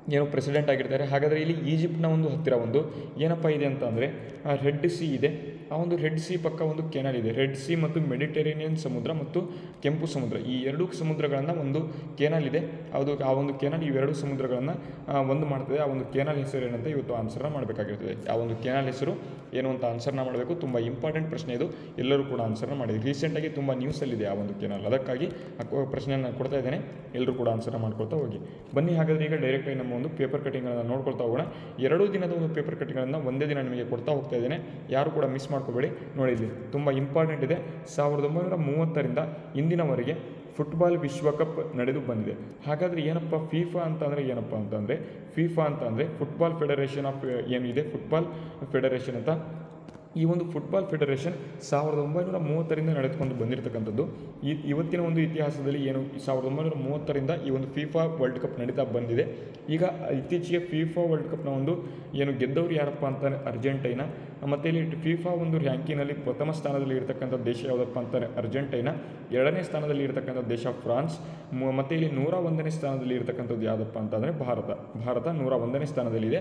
ಏನು ಪ್ರೆಸಿಡೆಂಟ್ ಆಗಿರ್ತಾರೆ ಹಾಗಾದರೆ ಇಲ್ಲಿ ಈಜಿಪ್ಟ್ನ ಒಂದು ಹತ್ತಿರ ಒಂದು ಏನಪ್ಪ ಇದೆ ಅಂತ ಅಂದರೆ ರೆಡ್ ಸಿ ಇದೆ ಆ ಒಂದು ರೆಡ್ ಸಿ ಪಕ್ಕ ಒಂದು ಕೆನಲ್ ಇದೆ ರೆಡ್ ಸಿ ಮತ್ತು ಮೆಡಿಟರೇನಿಯನ್ ಸಮುದ್ರ ಮತ್ತು ಕೆಂಪು ಸಮುದ್ರ ಈ ಎರಡೂ ಸಮುದ್ರಗಳನ್ನು ಒಂದು ಕೆನಲ್ ಇದೆ ಅದು ಆ ಒಂದು ಕೆನಲ್ ಇವೆರಡು ಸಮುದ್ರಗಳನ್ನು ಒಂದು ಮಾಡ್ತದೆ ಆ ಒಂದು ಕೆನಲ್ ಹೆಸರು ಏನಂತ ಇವತ್ತು ಆನ್ಸರ್ನ ಮಾಡಬೇಕಾಗಿರ್ತದೆ ಆ ಒಂದು ಕೆನಲ್ ಹೆಸರು ಏನು ಅಂತ ಆನ್ಸರ್ನ ಮಾಡಬೇಕು ತುಂಬ ಇಂಪಾರ್ಟೆಂಟ್ ಪ್ರಶ್ನೆ ಇದು ಎಲ್ಲರೂ ಕೂಡ ಆನ್ಸರ್ನ ಮಾಡಿ ರೀಸೆಂಟಾಗಿ ತುಂಬ ನ್ಯೂಸಲ್ಲಿದೆ ಆ ಒಂದು ಕೆನಲ್ ಅದಕ್ಕಾಗಿ ಆ ಕೊ- ಪ್ರಶ್ನೆಯನ್ನು ಕೊಡ್ತಾ ಇದ್ದೇನೆ ಎಲ್ಲರೂ ಕೂಡ ಆನ್ಸರ್ನ ಮಾಡ್ಕೊಳ್ತಾ ಹೋಗಿ ಬನ್ನಿ ಹಾಗಾದರೆ ಈಗ ಡೈರೆಕ್ಟಾಗಿ ನಮ್ಮ ಒಂದು ಪೇಪರ್ ಕಟಿಂಗ್ಗಳನ್ನು ನೋಡ್ಕೊಳ್ತಾ ಹೋಗೋಣ ಎರಡೂ ದಿನದ ಒಂದು ಪೇಪರ್ ಕಟಿಂಗ್ಗಳನ್ನು ಒಂದೇ ದಿನ ನಿಮಗೆ ಕೊಡ್ತಾ ಹೋಗ್ತಾ ಇದ್ದೇನೆ ಯಾರು ಕೂಡ ಮಿಸ್ ಮಾಡ್ಕೋಬೇಡಿ ನೋಡಿ ಇಲ್ಲಿ ತುಂಬ ಇಂಪಾರ್ಟೆಂಟ್ ಇದೆ ಸಾವಿರದ ಒಂಬೈನೂರ ಮೂವತ್ತರಿಂದ ಇಂದಿನವರೆಗೆ ಫುಟ್ಬಾಲ್ ವಿಶ್ವಕಪ್ ನಡೆದು ಬಂದಿದೆ ಹಾಗಾದರೆ ಏನಪ್ಪ ಫೀಫಾ ಅಂತ ಅಂದರೆ ಏನಪ್ಪ ಅಂತಂದರೆ ಫೀಫಾ ಅಂತ ಅಂದರೆ ಫುಟ್ಬಾಲ್ ಫೆಡರೇಷನ್ ಆಫ್ ಏನಿದೆ ಫುಟ್ಬಾಲ್ ಫೆಡರೇಷನ್ ಅಂತ ಈ ಒಂದು ಫುಟ್ಬಾಲ್ ಫೆಡರೇಷನ್ ಸಾವಿರದ ಒಂಬೈನೂರ ಮೂವತ್ತರಿಂದ ನಡೆದುಕೊಂಡು ಬಂದಿರತಕ್ಕಂಥದ್ದು ಈ ಇವತ್ತಿನ ಒಂದು ಇತಿಹಾಸದಲ್ಲಿ ಏನು ಈ ಸಾವಿರದ ಒಂಬೈನೂರ ಮೂವತ್ತರಿಂದ ಈ ಒಂದು ಫಿಫಾ ವರ್ಲ್ಡ್ ಕಪ್ ನಡೀತಾ ಬಂದಿದೆ ಈಗ ಇತ್ತೀಚೆಗೆ ಫಿಫಾ ವರ್ಲ್ಡ್ ಕಪ್ನ ಒಂದು ಏನು ಗೆದ್ದವರು ಯಾರಪ್ಪ ಅಂತಾರೆ ಅರ್ಜೆಂಟೈನಾ ಮತ್ತು ಇಲ್ಲಿ ಫಿಫಾ ಒಂದು ರ್ಯಾಂಕಿನಲ್ಲಿ ಪ್ರಥಮ ಸ್ಥಾನದಲ್ಲಿ ಇರತಕ್ಕಂಥ ದೇಶ ಯಾವುದಪ್ಪ ಅಂತಾರೆ ಅರ್ಜೆಂಟೈನಾ ಎರಡನೇ ಸ್ಥಾನದಲ್ಲಿ ಇರತಕ್ಕಂಥ ದೇಶ ಫ್ರಾನ್ಸ್ ಮು- ಮತ್ತು ಇಲ್ಲಿ ನೂರ ಒಂದನೇ ಸ್ಥಾನದಲ್ಲಿ ಇರತಕ್ಕಂಥದ್ದು ಯಾವುದಪ್ಪ ಅಂತಂದರೆ ಭಾರತ ಭಾರತ ನೂರ ಒಂದನೇ ಸ್ಥಾನದಲ್ಲಿದೆ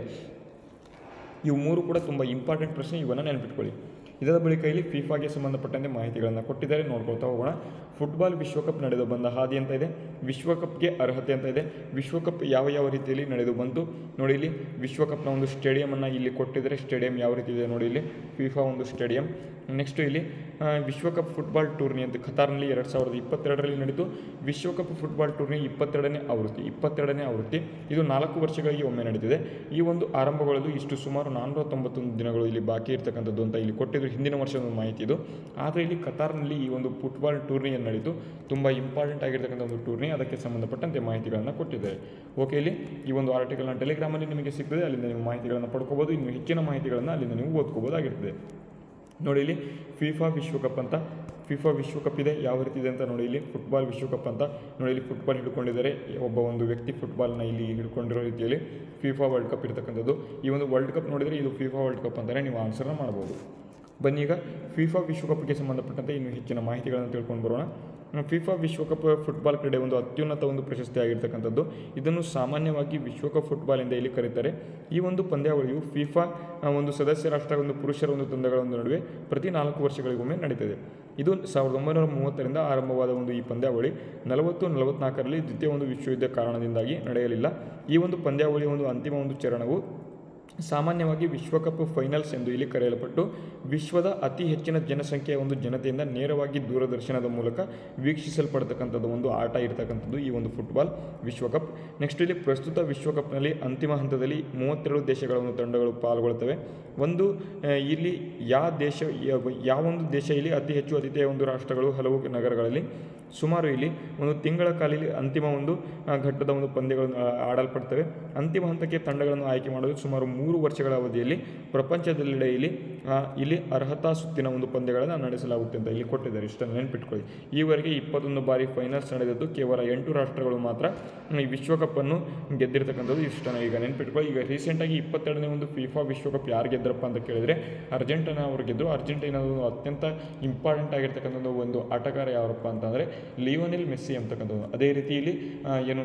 ಇವು ಮೂರು ಕೂಡ ತುಂಬ ಇಂಪಾರ್ಟೆಂಟ್ ಪ್ರಶ್ನೆ ಇವನ್ನು ನೆನಪಿಟ್ಕೊಳ್ಳಿ ಇದರ ಬಳಿಕ ಇಲ್ಲಿ ಫಿಫಾಗೆ ಸಂಬಂಧಪಟ್ಟಂತೆ ಮಾಹಿತಿಗಳನ್ನು ಕೊಟ್ಟಿದ್ದಾರೆ ನೋಡ್ಕೊಳ್ತಾ ಹೋಗೋಣ ಫುಟ್ಬಾಲ್ ವಿಶ್ವಕಪ್ ನಡೆದು ಬಂದ ಹಾದಿ ಅಂತ ಇದೆ ವಿಶ್ವಕಪ್ಗೆ ಅರ್ಹತೆ ಅಂತ ಇದೆ ವಿಶ್ವಕಪ್ ಯಾವ ಯಾವ ರೀತಿಯಲ್ಲಿ ನಡೆದು ಬಂತು ನೋಡಿ ಇಲ್ಲಿ ವಿಶ್ವಕಪ್ನ ಒಂದು ಸ್ಟೇಡಿಯಮನ್ನು ಇಲ್ಲಿ ಕೊಟ್ಟಿದ್ದಾರೆ ಸ್ಟೇಡಿಯಂ ಯಾವ ರೀತಿ ಇದೆ ನೋಡಿ ಇಲ್ಲಿ ಫಿಫಾ ಒಂದು ಸ್ಟೇಡಿಯಂ ನೆಕ್ಸ್ಟ್ ಇಲ್ಲಿ ಆ, ವಿಶ್ವಕಪ್ ಫುಟ್ಬಾಲ್ ಟೂರ್ನಿ ಅಂತ ಖತಾರ್ನಲ್ಲಿ ಎರಡು ಸಾವಿರದ ಇಪ್ಪತ್ತೆರಡರಲ್ಲಿ ನಡೆಯಿತು ವಿಶ್ವಕಪ್ ಫುಟ್ಬಾಲ್ ಟೂರ್ನಿ ಇಪ್ಪತ್ತೆರಡನೇ ಆವೃತ್ತಿ ಇಪ್ಪತ್ತೆರಡನೇ ಆವೃತ್ತಿ ಇದು ನಾಲ್ಕು ವರ್ಷಗಳಿಗೆ ಒಮ್ಮೆ ನಡೀತಿದೆ ಈ ಒಂದು ಆರಂಭಗೊಳ್ಳಲು ಇಷ್ಟು ಸುಮಾರು ನಾನ್ನೂರ ತೊಂಬತ್ತೊಂದು ದಿನಗಳು ಇಲ್ಲಿ ಬಾಕಿ ಇರ್ತಕ್ಕಂಥದ್ದು ಅಂತ ಇಲ್ಲಿ ಕೊಟ್ಟಿದ್ರು ಹಿಂದಿನ ವರ್ಷದ ಒಂದು ಮಾಹಿತಿ ಇದು ಆದರೆ ಇಲ್ಲಿ ಕತಾರ್ನಲ್ಲಿ ಈ ಒಂದು ಫುಟ್ಬಾಲ್ ಟೂರ್ನಿಯನ್ನು ನಡೀತು ತುಂಬ ಇಂಪಾರ್ಟೆಂಟ್ ಆಗಿರ್ತಕ್ಕಂಥ ಒಂದು ಟೂರ್ನಿ ಅದಕ್ಕೆ ಸಂಬಂಧಪಟ್ಟಂತೆ ಮಾಹಿತಿಗಳನ್ನು ಕೊಟ್ಟಿದ್ದಾರೆ ಓಕೆ ಇಲ್ಲಿ ಈ ಒಂದು ಆರ್ಟಿಕಲ್ನ ಟೆಲಿಗ್ರಾಮಲ್ಲಿ ನಿಮಗೆ ಸಿಗ್ತದೆ ಅಲ್ಲಿಂದ ನೀವು ಮಾಹಿತಿಗಳನ್ನು ಪಡ್ಕೋಬೋದು ಇನ್ನು ಹೆಚ್ಚಿನ ಮಾಹಿತಿಗಳನ್ನು ಅಲ್ಲಿಂದ ನೀವು ಓದ್ಕೋಬೋದಾಗಿರ್ತದೆ ನೋಡಿ ಇಲ್ಲಿ ಫಿಫಾ ವಿಶ್ವಕಪ್ ಅಂತ ಫಿಫಾ ವಿಶ್ವಕಪ್ ಇದೆ ಯಾವ ರೀತಿ ಇದೆ ಅಂತ ನೋಡಿ ಇಲ್ಲಿ ಫುಟ್ಬಾಲ್ ವಿಶ್ವಕಪ್ ಅಂತ ನೋಡಿ ಇಲ್ಲಿ ಫುಟ್ಬಾಲ್ ಹಿಡ್ಕೊಂಡಿದ್ದಾರೆ ಒಬ್ಬ ಒಂದು ವ್ಯಕ್ತಿ ಫುಟ್ಬಾಲ್ನ ಇಲ್ಲಿ ಹಿಡ್ಕೊಂಡಿರೋ ರೀತಿಯಲ್ಲಿ ಫಿಫಾ ವರ್ಲ್ಡ್ ಕಪ್ ಇರತಕ್ಕಂಥದ್ದು ಈ ಒಂದು ವರ್ಲ್ಡ್ ಕಪ್ ನೋಡಿದರೆ ಇದು ಫಿಫಾ ವರ್ಲ್ಡ್ ಕಪ್ ಅಂತಲೇ ನೀವು ಆನ್ಸರ್ನ ಮಾಡ್ಬೋದು ಬನ್ನಿ ಈಗ ಫಿಫಾ ವಿಶ್ವಕಪ್ಗೆ ಸಂಬಂಧಪಟ್ಟಂತೆ ಇನ್ನು ಹೆಚ್ಚಿನ ಮಾಹಿತಿಗಳನ್ನು ತಿಳ್ಕೊಂಡು ಬರೋಣ ಫಿಫಾ ವಿಶ್ವಕಪ್ ಫುಟ್ಬಾಲ್ ಕ್ರೀಡೆ ಒಂದು ಅತ್ಯುನ್ನತ ಒಂದು ಪ್ರಶಸ್ತಿ ಆಗಿರ್ತಕ್ಕಂಥದ್ದು ಇದನ್ನು ಸಾಮಾನ್ಯವಾಗಿ ವಿಶ್ವಕಪ್ ಫುಟ್ಬಾಲ್ ಎಂದು ಇಲ್ಲಿ ಕರೀತಾರೆ ಈ ಒಂದು ಪಂದ್ಯಾವಳಿಯು ಫಿಫಾ ಆ, ಒಂದು ಸದಸ್ಯ ರಾಷ್ಟ್ರ ಒಂದು ಪುರುಷರ ಒಂದು ತಂಡಗಳ ಒಂದು ನಡುವೆ ಪ್ರತಿ ನಾಲ್ಕು ವರ್ಷಗಳಿಗೊಮ್ಮೆ ನಡೀತದೆ ಇದು ಸಾವಿರದ ಒಂಬೈನೂರ ಮೂವತ್ತರಿಂದ ಆರಂಭವಾದ ಒಂದು ಈ ಪಂದ್ಯಾವಳಿ ನಲವತ್ತು ನಲವತ್ನಾಲ್ಕರಲ್ಲಿ ದ್ವಿತೀಯ ಒಂದು ವಿಶ್ವಯುದ್ಧ ಕಾರಣದಿಂದಾಗಿ ನಡೆಯಲಿಲ್ಲ ಈ ಒಂದು ಪಂದ್ಯಾವಳಿಯ ಒಂದು ಅಂತಿಮ ಒಂದು ಚರಣವು ಸಾಮಾನ್ಯವಾಗಿ ವಿಶ್ವಕಪ್ ಫೈನಲ್ಸ್ ಎಂದು ಇಲ್ಲಿ ಕರೆಯಲ್ಪಟ್ಟು ವಿಶ್ವದ ಅತಿ ಹೆಚ್ಚಿನ ಜನಸಂಖ್ಯೆಯ ಒಂದು ಜನತೆಯಿಂದ ನೇರವಾಗಿ ದೂರದರ್ಶನದ ಮೂಲಕ ವೀಕ್ಷಿಸಲ್ಪಡ್ತಕ್ಕಂಥದ್ದು ಒಂದು ಆಟ ಇರತಕ್ಕಂಥದ್ದು ಈ ಒಂದು ಫುಟ್ಬಾಲ್ ವಿಶ್ವಕಪ್ ನೆಕ್ಸ್ಟ್ ಇಲ್ಲಿ ಪ್ರಸ್ತುತ ವಿಶ್ವಕಪ್ನಲ್ಲಿ ಅಂತಿಮ ಹಂತದಲ್ಲಿ ಮೂವತ್ತೆರಡು ದೇಶಗಳ ಒಂದು ತಂಡಗಳು ಪಾಲ್ಗೊಳ್ಳುತ್ತವೆ ಒಂದು ಆ, ಇಲ್ಲಿ ಯಾವ ದೇಶ ಯಾವ- ಯಾವೊಂದು ದೇಶ ಇಲ್ಲಿ ಅತಿ ಹೆಚ್ಚು ಆತಿಥೇಯ ಒಂದು ರಾಷ್ಟ್ರಗಳು ಹಲವು ನಗರಗಳಲ್ಲಿ ಸುಮಾರು ಇಲ್ಲಿ ಒಂದು ತಿಂಗಳ ಕಾಲ ಇಲ್ಲಿ ಅಂತಿಮ ಒಂದು ಆ, ಘಟ್ಟದ ಒಂದು ಪಂದ್ಯಗಳನ್ನು ಆ, ಆಡಲ್ಪಡ್ತವೆ ಅಂತಿಮ ಹಂತಕ್ಕೆ ತಂಡಗಳನ್ನು ಆಯ್ಕೆ ಮಾಡಲು ಸುಮಾರು ಮೂರು ವರ್ಷಗಳ ಅವಧಿಯಲ್ಲಿ ಪ್ರಪಂಚದೆಲ್ಲೆಡೆ ಇಲ್ಲಿ ಆ, ಇಲ್ಲಿ ಅರ್ಹತಾ ಸುತ್ತಿನ ಒಂದು ಪಂದ್ಯಗಳನ್ನು ನಡೆಸಲಾಗುತ್ತೆ ಅಂತ ಇಲ್ಲಿ ಕೊಟ್ಟಿದ್ದಾರೆ ಇಷ್ಟನ್ನು ನೆನಪಿಟ್ಕೊಳ್ಳಿ ಈವರೆಗೆ ಇಪ್ಪತ್ತೊಂದು ಬಾರಿ ಫೈನಲ್ಸ್ ನಡೆದದ್ದು ಕೇವಲ ಎಂಟು ರಾಷ್ಟ್ರಗಳು ಮಾತ್ರ ಈ ವಿಶ್ವಕಪ್ಪನ್ನು ಗೆದ್ದಿರ್ತಕ್ಕಂಥದ್ದು ಇಷ್ಟನ್ನು ಈಗ ನೆನಪಿಟ್ಕೊಳ್ಳಿ ಈಗ ರೀಸೆಂಟಾಗಿ ಇಪ್ಪತ್ತೆರಡನೇ ಒಂದು ಫಿಫಾ ವಿಶ್ವಕಪ್ ಯಾರು ಗೆದ್ದರಪ್ಪ ಅಂತ ಕೇಳಿದರೆ ಅರ್ಜೆಂಟೀನಾ ಅವರು ಗೆದ್ದರು ಅರ್ಜೆಂಟೀನಾದ ಒಂದು ಅತ್ಯಂತ ಇಂಪಾರ್ಟೆಂಟ್ ಆಗಿರ್ತಕ್ಕಂಥದ್ದು ಒಂದು ಆಟಗಾರ ಯಾರಪ್ಪ ಅಂತಂದರೆ ಲಿಯೋನೆಲ್ ಮೆಸ್ಸಿ ಅಂತಕ್ಕಂಥದ್ದು ಅದೇ ರೀತಿ ಇಲ್ಲಿ ಆ, ಏನು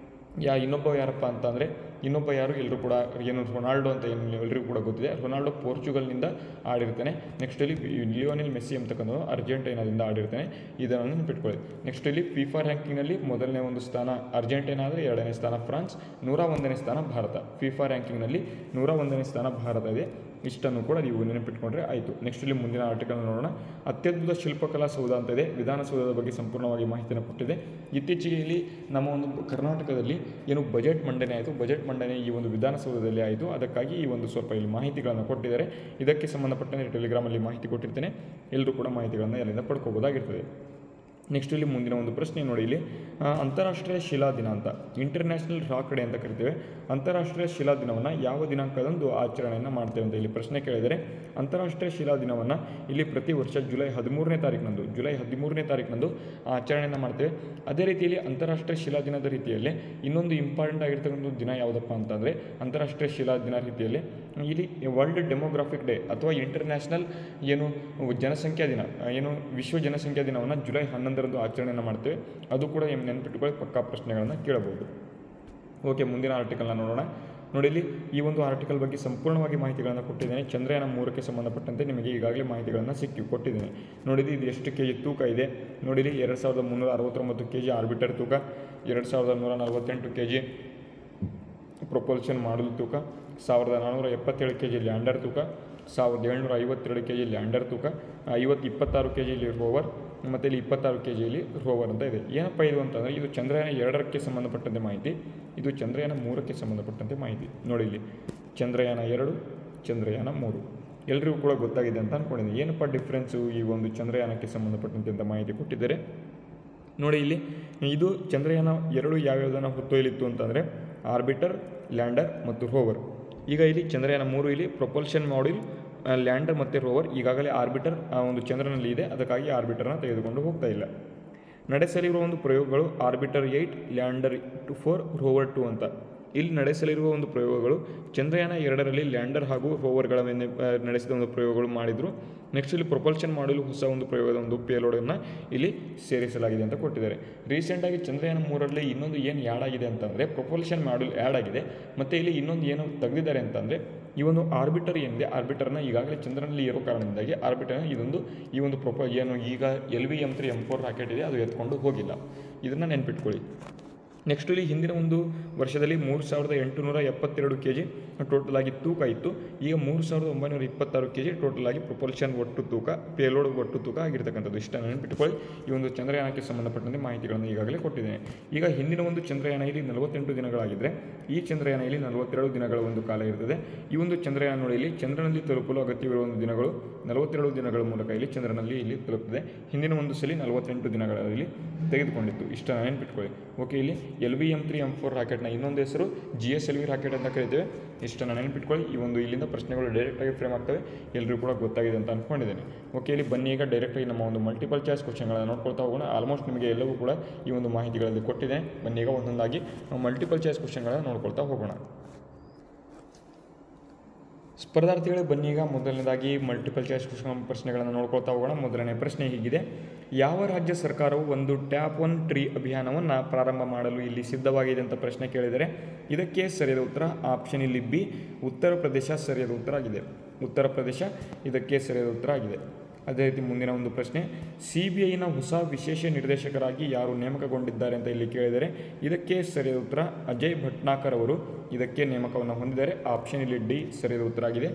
ಯಾ ಇನ್ನೊಬ್ಬ ಯಾರಪ್ಪ ಅಂತಂದರೆ ಇನ್ನೊಬ್ಬ ಯಾರು ಎಲ್ಲರೂ ಕೂಡ ಏನು ರೊನಾಲ್ಡೋ ಅಂತ ಏನು ಎಲ್ಲರಿಗೂ ಕೂಡ ಗೊತ್ತಿದೆ ರೊನಾಲ್ಡೋ ಪೋರ್ಚುಗಲ್ನಿಂದ ಆಡಿರ್ತಾನೆ ನೆಕ್ಸ್ಟ್ ಇಲ್ಲಿ ಲಿಯೋನೆಲ್ ಮೆಸ್ಸಿ ಅಂತಕ್ಕಂಥದ್ದು ಅರ್ಜೆಂಟೈನಾದಿಂದ ಆಡಿರ್ತಾನೆ ಇದನ್ನು ನೆನಪಿಟ್ಕೊಳ್ಳಿ ನೆಕ್ಸ್ಟ್ ಇಲ್ಲಿ ಫಿಫಾ ರ್ಯಾಂಕಿಂಗ್ನಲ್ಲಿ ಮೊದಲನೇ ಒಂದು ಸ್ಥಾನ ಅರ್ಜೆಂಟೈನಾ ಆದರೆ ಎರಡನೇ ಸ್ಥಾನ ಫ್ರಾನ್ಸ್ ನೂರ ಒಂದನೇ ಸ್ಥಾನ ಭಾರತ ಫಿಫಾ ರ್ಯಾಂಕಿಂಗ್ನಲ್ಲಿ ನೂರ ಒಂದನೇ ಸ್ಥಾನ ಭಾರತ ಇದೆ ಇಷ್ಟನ್ನು ಕೂಡ ನೀವು ನೆನಪಿಟ್ಕೊಂಡ್ರೆ ಆಯಿತು ನೆಕ್ಸ್ಟ್ ಇಲ್ಲಿ ಮುಂದಿನ ಆರ್ಟಿಕಲ್ ನೋಡೋಣ ಅತ್ಯದ್ಭುತ ಶಿಲ್ಪಕಲಾ ಸೌಧ ಅಂತ ಇದೆ ವಿಧಾನಸೌಧದ ಬಗ್ಗೆ ಸಂಪೂರ್ಣವಾಗಿ ಮಾಹಿತಿಯನ್ನು ಕೊಟ್ಟಿದೆ ಇತ್ತೀಚೆಗೆ ಇಲ್ಲಿ ನಮ್ಮ ಒಂದು ಕರ್ನಾಟಕದಲ್ಲಿ ಏನು ಬಜೆಟ್ ಮಂಡನೆ ಆಯಿತು ಬಜೆಟ್ ಮಂಡನೆ ಈ ಒಂದು ವಿಧಾನಸೌಧದಲ್ಲಿ ಆಯಿತು ಅದಕ್ಕಾಗಿ ಈ ಒಂದು ಸ್ವಲ್ಪ ಇಲ್ಲಿ ಮಾಹಿತಿಗಳನ್ನು ಕೊಟ್ಟಿದ್ದಾರೆ ಇದಕ್ಕೆ ಸಂಬಂಧಪಟ್ಟಂತೆ ಟೆಲಿಗ್ರಾಮಲ್ಲಿ ಮಾಹಿತಿ ಕೊಟ್ಟಿರ್ತೇನೆ ಎಲ್ಲರೂ ಕೂಡ ಮಾಹಿತಿಗಳನ್ನು ಎಲ್ಲಿಂದ ಪಡ್ಕೋಬೋದಾಗಿರ್ತದೆ ನೆಕ್ಸ್ಟ್ ಇಲ್ಲಿ ಮುಂದಿನ ಒಂದು ಪ್ರಶ್ನೆ ನೋಡಿ ಇಲ್ಲಿ ಆ, ಅಂತಾರಾಷ್ಟ್ರೀಯ ಶಿಲಾ ದಿನ ಅಂತ ಇಂಟರ್ನ್ಯಾಷನಲ್ ರಾಕ್ ಡೇ ಅಂತ ಕರಿತೇವೆ ಅಂತಾರಾಷ್ಟ್ರೀಯ ಶಿಲಾ ದಿನವನ್ನು ಯಾವ ದಿನಾಂಕದಂದು ಆಚರಣೆಯನ್ನು ಮಾಡ್ತೇವೆ ಅಂತ ಇಲ್ಲಿ ಪ್ರಶ್ನೆ ಕೇಳಿದರೆ ಅಂತಾರಾಷ್ಟ್ರೀಯ ಶಿಲಾ ದಿನವನ್ನು ಇಲ್ಲಿ ಪ್ರತಿ ವರ್ಷ ಜುಲೈ ಹದಿಮೂರನೇ ತಾರೀಕಿನಂದು ಜುಲೈ ಹದಿಮೂರನೇ ತಾರೀಕಿನಂದು ಆಚರಣೆಯನ್ನು ಮಾಡ್ತೇವೆ ಅದೇ ರೀತಿಯಲ್ಲಿ ಅಂತಾರಾಷ್ಟ್ರೀಯ ಶಿಲಾ ದಿನದ ರೀತಿಯಲ್ಲಿ ಇನ್ನೊಂದು ಇಂಪಾರ್ಟೆಂಟ್ ಆಗಿರ್ತಕ್ಕಂಥ ದಿನ ಯಾವುದಪ್ಪ ಅಂತಂದರೆ ಅಂತಾರಾಷ್ಟ್ರೀಯ ಶಿಲಾ ದಿನ ರೀತಿಯಲ್ಲಿ ಇಲ್ಲಿ ವರ್ಲ್ಡ್ ಡೆಮೋಗ್ರಾಫಿಕ್ ಡೇ ಅಥವಾ ಇಂಟರ್ನ್ಯಾಷನಲ್ ಏನು ಜನಸಂಖ್ಯಾ ದಿನ ಏನು ವಿಶ್ವ ಜನಸಂಖ್ಯಾ ದಿನವನ್ನು ಜುಲೈ ಹನ್ನೊಂದರಂದು ಆಚರಣೆಯನ್ನು ಮಾಡ್ತೇವೆ ಅದು ಕೂಡ ಏನು ನೆನಪಿಟ್ಟುಕೊಳ್ಳಿ ಪಕ್ಕಾ ಪ್ರಶ್ನೆಗಳನ್ನು ಕೇಳಬಹುದು ಓಕೆ ಮುಂದಿನ ಆರ್ಟಿಕಲ್ನ ನೋಡೋಣ ನೋಡಿ ಇಲ್ಲಿ ಈ ಒಂದು ಆರ್ಟಿಕಲ್ ಬಗ್ಗೆ ಸಂಪೂರ್ಣವಾಗಿ ಮಾಹಿತಿಗಳನ್ನು ಕೊಟ್ಟಿದ್ದೇನೆ ಚಂದ್ರಯಾನ ಮೂರಕ್ಕೆ ಸಂಬಂಧಪಟ್ಟಂತೆ ನಿಮಗೆ ಈಗಾಗಲೇ ಮಾಹಿತಿಗಳನ್ನು ಸಿಕ್ಕಿ ಕೊಟ್ಟಿದ್ದೇನೆ ನೋಡಿಲಿ ಇದು ಎಷ್ಟು ಕೆ ಜಿ ತೂಕ ಇದೆ ನೋಡಿಲಿ ಎರಡು ಸಾವಿರದ ಮುನ್ನೂರ ಅರವತ್ತೊಂಬತ್ತು ಕೆ ಜಿ ಆರ್ಬಿಟರ್ ತೂಕ ಎರಡು ಸಾವಿರದ ನೂರ ನಲವತ್ತೆಂಟು ಕೆ ಜಿ ಪ್ರೊಪಲ್ಷನ್ ಮಾಡಲ್ ತೂಕ ಸಾವಿರದ ನಾನ್ನೂರ ಎಪ್ಪತ್ತೇಳು ಕೆ ಜಿ ಲ್ಯಾಂಡರ್ ತೂಕ ಸಾವಿರದ ಏಳ್ನೂರ ಐವತ್ತೆರಡು ಕೆ ಜಿ ಲ್ಯಾಂಡರ್ ತೂಕ ಐವತ್ತು ಇಪ್ಪತ್ತಾರು ಕೆ ಜಿಲಿ ರೋವರ್ ಮತ್ತು ಇಲ್ಲಿ ಇಪ್ಪತ್ತಾರು ಕೆ ಜಿಯಲ್ಲಿ ರೋವರ್ ಅಂತ ಇದೆ ಏನಪ್ಪ ಇದು ಅಂತಂದರೆ ಇದು ಚಂದ್ರಯಾನ ಎರಡರಕ್ಕೆ ಸಂಬಂಧಪಟ್ಟಂತೆ ಮಾಹಿತಿ ಇದು ಚಂದ್ರಯಾನ ಮೂರಕ್ಕೆ ಸಂಬಂಧಪಟ್ಟಂತೆ ಮಾಹಿತಿ ನೋಡಿ ಇಲ್ಲಿ ಚಂದ್ರಯಾನ ಎರಡು ಚಂದ್ರಯಾನ ಮೂರು ಎಲ್ರಿಗೂ ಕೂಡ ಗೊತ್ತಾಗಿದೆ ಅಂತ ಅಂದ್ಕೊಂಡಿದ್ದೀನಿ ಏನಪ್ಪ ಡಿಫ್ರೆನ್ಸು ಈ ಒಂದು ಚಂದ್ರಯಾನಕ್ಕೆ ಸಂಬಂಧಪಟ್ಟಂತೆ ಅಂತ ಮಾಹಿತಿ ಕೊಟ್ಟಿದ್ದಾರೆ ನೋಡಿ ಇಲ್ಲಿ ಇದು ಚಂದ್ರಯಾನ ಎರಡು ಯಾವ್ಯಾವುದನ್ನು ಹೊತ್ತೊಯ್ಯಲಿತ್ತು ಅಂತಂದರೆ ಆರ್ಬಿಟರ್ ಲ್ಯಾಂಡರ್ ಮತ್ತು ರೋವರ್ ಈಗ ಇಲ್ಲಿ ಚಂದ್ರಯಾನ ಮೂರು ಇಲ್ಲಿ ಪ್ರೊಪಲ್ಷನ್ ಮಾಡ್ಯೂಲ್ ಲ್ಯಾಂಡರ್ ಮತ್ತು ರೋವರ್ ಈಗಾಗಲೇ ಆರ್ಬಿಟರ್ ಆ ಒಂದು ಚಂದ್ರನಲ್ಲಿ ಇದೆ ಅದಕ್ಕಾಗಿ ಆರ್ಬಿಟರ್ನ ತೆಗೆದುಕೊಂಡು ಹೋಗ್ತಾ ಇಲ್ಲ ನಡೆಸಲಿರುವ ಒಂದು ಪ್ರಯೋಗಗಳು orbiter eight lander two four rover two ಅಂತ ಇಲ್ಲಿ ನಡೆಸಲಿರುವ ಒಂದು ಪ್ರಯೋಗಗಳು ಚಂದ್ರಯಾನ ಎರಡರಲ್ಲಿ ಲ್ಯಾಂಡರ್ ಹಾಗೂ ರೋವರ್ಗಳ ಮೇಲೆ ಆ, ನಡೆಸಿದ ಒಂದು ಪ್ರಯೋಗಗಳು ಮಾಡಿದರು ನೆಕ್ಸ್ಟ್ ಇಲ್ಲಿ ಪ್ರೊಪಲ್ಷನ್ ಮಾಡಲು ಹೊಸ ಒಂದು ಪ್ರಯೋಗದ ಒಂದು ಪೇಲೋಡನ್ನು ಇಲ್ಲಿ ಸೇರಿಸಲಾಗಿದೆ ಅಂತ ಕೊಟ್ಟಿದ್ದಾರೆ ರೀಸೆಂಟಾಗಿ ಚಂದ್ರಯಾನ ಮೂರರಲ್ಲಿ ಇನ್ನೊಂದು ಏನು ಆ್ಯಡ್ ಆಗಿದೆ ಅಂತಂದರೆ ಪ್ರೊಪಲ್ಷನ್ ಮಾಡಲ್ ಆ್ಯಡ್ ಆಗಿದೆ ಮತ್ತು ಇಲ್ಲಿ ಇನ್ನೊಂದು ಏನು ತೆಗೆದಿದ್ದಾರೆ ಅಂತಂದರೆ ಈ ಒಂದು ಆರ್ಬಿಟರ್ ಏನಿದೆ ಆರ್ಬಿಟರ್ನ ಈಗಾಗಲೇ ಚಂದ್ರನಲ್ಲಿ ಇರೋ ಕಾರಣದಿಂದಾಗಿ ಆರ್ಬಿಟರ್ನ ಇದೊಂದು ಈ ಒಂದು ಪ್ರೊಪ ಏನು ಈಗ L V M three M four rocket ಇದೆ ಅದು ಎತ್ಕೊಂಡು ಹೋಗಿಲ್ಲ ಇದನ್ನು ನೆನ್ಪಿಟ್ಕೊಳ್ಳಿ ನೆಕ್ಸ್ಟ್ ಇಲ್ಲಿ ಹಿಂದಿನ ಒಂದು ವರ್ಷದಲ್ಲಿ ಮೂರು ಸಾವಿರದ ಎಂಟುನೂರ ಎಪ್ಪತ್ತೆರಡು ಕೆ ಜಿ ಟೋಟಲ್ ಆಗಿ ತೂಕ ಇತ್ತು ಈಗ ಮೂರು ಸಾವಿರದ ಒಂಬೈನೂರ ಇಪ್ಪತ್ತಾರು ಕೆ ಜಿ ಟೋಟಲ್ ಆಗಿ ಪ್ರೊಪಲ್ಷನ್ ಒಟ್ಟು ತೂಕ ಪೇಲೋಡ್ ಒಟ್ಟು ತೂಕ ಆಗಿರ್ತಕ್ಕಂಥದ್ದು ಇಷ್ಟನ್ನು ನೆನಪಿಟ್ಕೊಳ್ಳಿ ಈ ಒಂದು ಚಂದ್ರಯಾನಕ್ಕೆ ಸಂಬಂಧಪಟ್ಟಂತೆ ಮಾಹಿತಿಗಳನ್ನು ಈಗಾಗಲೇ ಕೊಟ್ಟಿದ್ದೇನೆ ಈಗ ಹಿಂದಿನ ಒಂದು ಚಂದ್ರಯಾನ ಇಲ್ಲಿ ನಲವತ್ತೆಂಟು ದಿನಗಳಾಗಿದ್ದರೆ ಈ ಚಂದ್ರಯಾನ ಇಲ್ಲಿ ನಲವತ್ತೆರಡು ದಿನಗಳ ಒಂದು ಕಾಲ ಇರ್ತದೆ ಈ ಒಂದು ಚಂದ್ರಯಾನ ನೋಡಿ ಇಲ್ಲಿ ಚಂದ್ರನಲ್ಲಿ ತಲುಪಲು ಅಗತ್ಯವಿರುವ ಒಂದು ದಿನಗಳು ನಲವತ್ತೆರಡು ದಿನಗಳ ಮೂಲಕ ಇಲ್ಲಿ ಚಂದ್ರನಲ್ಲಿ ಇಲ್ಲಿ ತಲುಪ್ತದೆ ಹಿಂದಿನ ಒಂದು ಸಲ ನಲವತ್ತೆಂಟು ದಿನಗಳಲ್ಲಿ ತೆಗೆದುಕೊಂಡಿತ್ತು ಇಷ್ಟನ್ನು ನೆನಪಿಟ್ಕೊಳ್ಳಿ ಓಕೆ ಇಲ್ಲಿ L V M three M four ರಾಕೆಟ್ನ ಇನ್ನೊಂದು ಹೆಸರು G S L V rocket ಅಂತ ಕರಿತೇವೆ ಇಷ್ಟನ್ನು ನೆನಪಿಟ್ಕೊಳ್ಳಿ ಈ ಒಂದು ಇಲ್ಲಿಂದ ಪ್ರಶ್ನೆಗಳು ಡೈರೆಕ್ಟಾಗಿ ಫ್ರೇಮ್ ಆಗ್ತವೆ ಎಲ್ಲರಿಗೂ ಕೂಡ ಗೊತ್ತಾಗಿದೆ ಅಂತ ಅಂದ್ಕೊಂಡಿದ್ದೇನೆ ಓಕೆ ಇಲ್ಲಿ ಬನ್ನಿ ಈಗ ಡೈರೆಕ್ಟಾಗಿ ನಮ್ಮ ಒಂದು ಮಲ್ಟಿಪಲ್ ಚಾಯ್ಸ್ ಕ್ವಶನ್ಗಳನ್ನು ನೋಡ್ಕೊಳ್ತಾ ಹೋಗೋಣ ಆಲ್ಮೋಸ್ಟ್ ನಿಮಗೆ ಎಲ್ಲವೂ ಕೂಡ ಈ ಒಂದು ಮಾಹಿತಿಗಳಲ್ಲಿ ಕೊಟ್ಟಿದೆ ಬನ್ನಿ ಈಗ ಒಂದೊಂದಾಗಿ ಮಲ್ಟಿಪಲ್ ಚಾಯ್ಸ್ ಕ್ವಶನ್ಗಳನ್ನು ನೋಡ್ಕೊಳ್ತಾ ಹೋಗೋಣ ಸ್ಪರ್ಧಾರ್ಥಿಗಳೇ ಬನ್ನಿ ಈಗ ಮೊದಲನೇದಾಗಿ ಮಲ್ಟಿಪಲ್ ಚಾಯ್ಸ್ ಕ್ವಶನ್ ಪ್ರಶ್ನೆಗಳನ್ನು ನೋಡ್ಕೊಳ್ತಾ ಹೋಗೋಣ ಮೊದಲನೇ ಪ್ರಶ್ನೆ ಹೀಗಿದೆ ಯಾವ ರಾಜ್ಯ ಸರ್ಕಾರವು ಒಂದು ಟ್ಯಾಪ್ ಒನ್ ಟ್ರೀ ಅಭಿಯಾನವನ್ನು ಪ್ರಾರಂಭ ಮಾಡಲು ಇಲ್ಲಿ ಸಿದ್ಧವಾಗಿದೆ ಅಂತ ಪ್ರಶ್ನೆ ಕೇಳಿದರೆ ಇದಕ್ಕೆ ಸರಿಯಾದ ಉತ್ತರ ಆಪ್ಷನ್ ಇಲ್ಲಿ ಬಿ ಉತ್ತರ ಪ್ರದೇಶ ಸರಿಯಾದ ಉತ್ತರ ಆಗಿದೆ ಉತ್ತರ ಪ್ರದೇಶ ಇದಕ್ಕೆ ಸರಿಯಾದ ಉತ್ತರ ಆಗಿದೆ ಅದೇ ರೀತಿ ಮುಂದಿನ ಒಂದು ಪ್ರಶ್ನೆ ಸಿ ಬಿ ಐನ ಹೊಸ ವಿಶೇಷ ನಿರ್ದೇಶಕರಾಗಿ ಯಾರು ನೇಮಕಗೊಂಡಿದ್ದಾರೆ ಅಂತ ಇಲ್ಲಿ ಕೇಳಿದರೆ ಇದಕ್ಕೆ ಸರಿಯಾದ ಉತ್ತರ ಅಜಯ್ ಭಟ್ನಾಕರ್ ಅವರು ಇದಕ್ಕೆ ನೇಮಕವನ್ನು ಹೊಂದಿದ್ದಾರೆ ಆಪ್ಷನ್ ಇಲ್ಲಿ ಡಿ ಸರಿಯಾದ ಉತ್ತರ ಆಗಿದೆ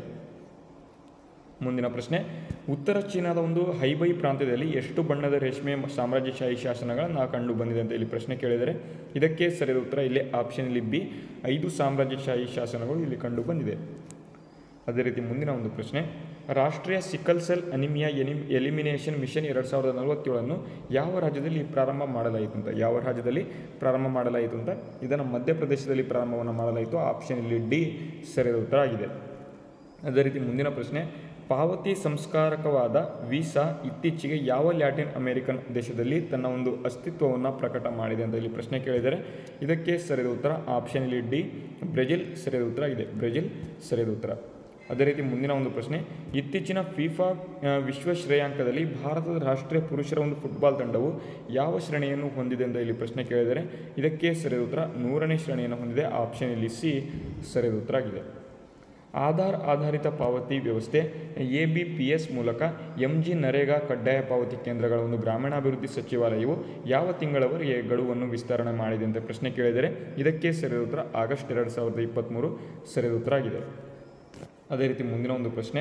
ಮುಂದಿನ ಪ್ರಶ್ನೆ ಉತ್ತರ ಚೀನಾದ ಒಂದು ಹೈಬೈ ಪ್ರಾಂತ್ಯದಲ್ಲಿ ಎಷ್ಟು ಬಣ್ಣದ ರೇಷ್ಮೆ ಸಾಮ್ರಾಜ್ಯಶಾಹಿ ಶಾಸನಗಳನ್ನು ಕಂಡು ಬಂದಿದೆ ಅಂತ ಇಲ್ಲಿ ಪ್ರಶ್ನೆ ಕೇಳಿದರೆ ಇದಕ್ಕೆ ಸರಿಯಾದ ಉತ್ತರ ಇಲ್ಲಿ ಆಪ್ಷನ್ ಇಲ್ಲಿ ಬಿ ಐದು ಸಾಮ್ರಾಜ್ಯಶಾಹಿ ಶಾಸನಗಳು ಇಲ್ಲಿ ಕಂಡು ಬಂದಿದೆ ಅದೇ ರೀತಿ ಮುಂದಿನ ಒಂದು ಪ್ರಶ್ನೆ ರಾಷ್ಟ್ರೀಯ ಸಿಕಲ್ ಸೆಲ್ ಅನಿಮಿಯಾ ಎನಿ ಎಲಿಮಿನೇಷನ್ ಮಿಷನ್ ಎರಡು ಸಾವಿರದ ನಲವತ್ತೇಳನ್ನು ಯಾವ ರಾಜ್ಯದಲ್ಲಿ ಪ್ರಾರಂಭ ಮಾಡಲಾಯಿತು ಅಂತ ಯಾವ ರಾಜ್ಯದಲ್ಲಿ ಪ್ರಾರಂಭ ಮಾಡಲಾಯಿತು ಅಂತ ಇದನ್ನು ಮಧ್ಯಪ್ರದೇಶದಲ್ಲಿ ಪ್ರಾರಂಭವನ್ನು ಮಾಡಲಾಯಿತು ಆಪ್ಷನ್ ಇಲ್ಲಿ ಡಿ ಸರಿಯಾದ ಉತ್ತರ ಆಗಿದೆ ಅದೇ ರೀತಿ ಮುಂದಿನ ಪ್ರಶ್ನೆ ಪಾವತಿ ಸಂಸ್ಕಾರಕವಾದ ವೀಸಾ ಇತ್ತೀಚೆಗೆ ಯಾವ ಲ್ಯಾಟಿನ್ ಅಮೆರಿಕನ್ ದೇಶದಲ್ಲಿ ತನ್ನ ಒಂದು ಅಸ್ತಿತ್ವವನ್ನು ಪ್ರಕಟ ಮಾಡಿದೆ ಅಂತ ಇಲ್ಲಿ ಪ್ರಶ್ನೆ ಕೇಳಿದರೆ ಇದಕ್ಕೆ ಸರಿಯಾದ ಉತ್ತರ ಆಪ್ಷನ್ ಇಲ್ಲಿ ಡಿ ಬ್ರೆಜಿಲ್ ಸರಿಯಾದ ಉತ್ತರ ಆಗಿದೆ ಬ್ರೆಜಿಲ್ ಸರಿಯಾದ ಉತ್ತರ ಅದೇ ರೀತಿ ಮುಂದಿನ ಒಂದು ಪ್ರಶ್ನೆ ಇತ್ತೀಚಿನ ಫಿಫಾ ಆ, ವಿಶ್ವ ಶ್ರೇಯಾಂಕದಲ್ಲಿ ಭಾರತದ ರಾಷ್ಟ್ರೀಯ ಪುರುಷರ ಒಂದು ಫುಟ್ಬಾಲ್ ತಂಡವು ಯಾವ ಶ್ರೇಣಿಯನ್ನು ಹೊಂದಿದೆ ಅಂತ ಇಲ್ಲಿ ಪ್ರಶ್ನೆ ಕೇಳಿದರೆ ಇದಕ್ಕೆ ಸರಿಯಾದ ಉತ್ತರ ನೂರನೇ ಶ್ರೇಣಿಯನ್ನು ಹೊಂದಿದೆ ಆಪ್ಷನ್ ಇಲ್ಲಿ ಸಿ ಸರಿಯಾದ ಉತ್ತರ ಆಗಿದೆ ಆಧಾರ್ ಆಧಾರಿತ ಪಾವತಿ ವ್ಯವಸ್ಥೆ ಎ ಬಿ ಪಿ ಎಸ್ ಮೂಲಕ ಎಂ ಜಿ ನರೇಗಾ ಕಡ್ಡಾಯ ಪಾವತಿ ಕೇಂದ್ರಗಳ ಒಂದು ಗ್ರಾಮೀಣಾಭಿವೃದ್ಧಿ ಸಚಿವಾಲಯವು ಯಾವ ತಿಂಗಳವರೆಗೆ ಗಡುವನ್ನು ವಿಸ್ತರಣೆ ಮಾಡಿದೆ ಅಂತ ಪ್ರಶ್ನೆ ಕೇಳಿದರೆ ಇದಕ್ಕೆ ಸರಿಯಾದ ಉತ್ತರ ಆಗಸ್ಟ್ ಎರಡು ಸಾವಿರದ ಇಪ್ಪತ್ತ್ಮೂರು ಸರಿಯಾದ ಉತ್ತರ ಆಗಿದೆ ಅದೇ ರೀತಿ ಮುಂದಿನ ಒಂದು ಪ್ರಶ್ನೆ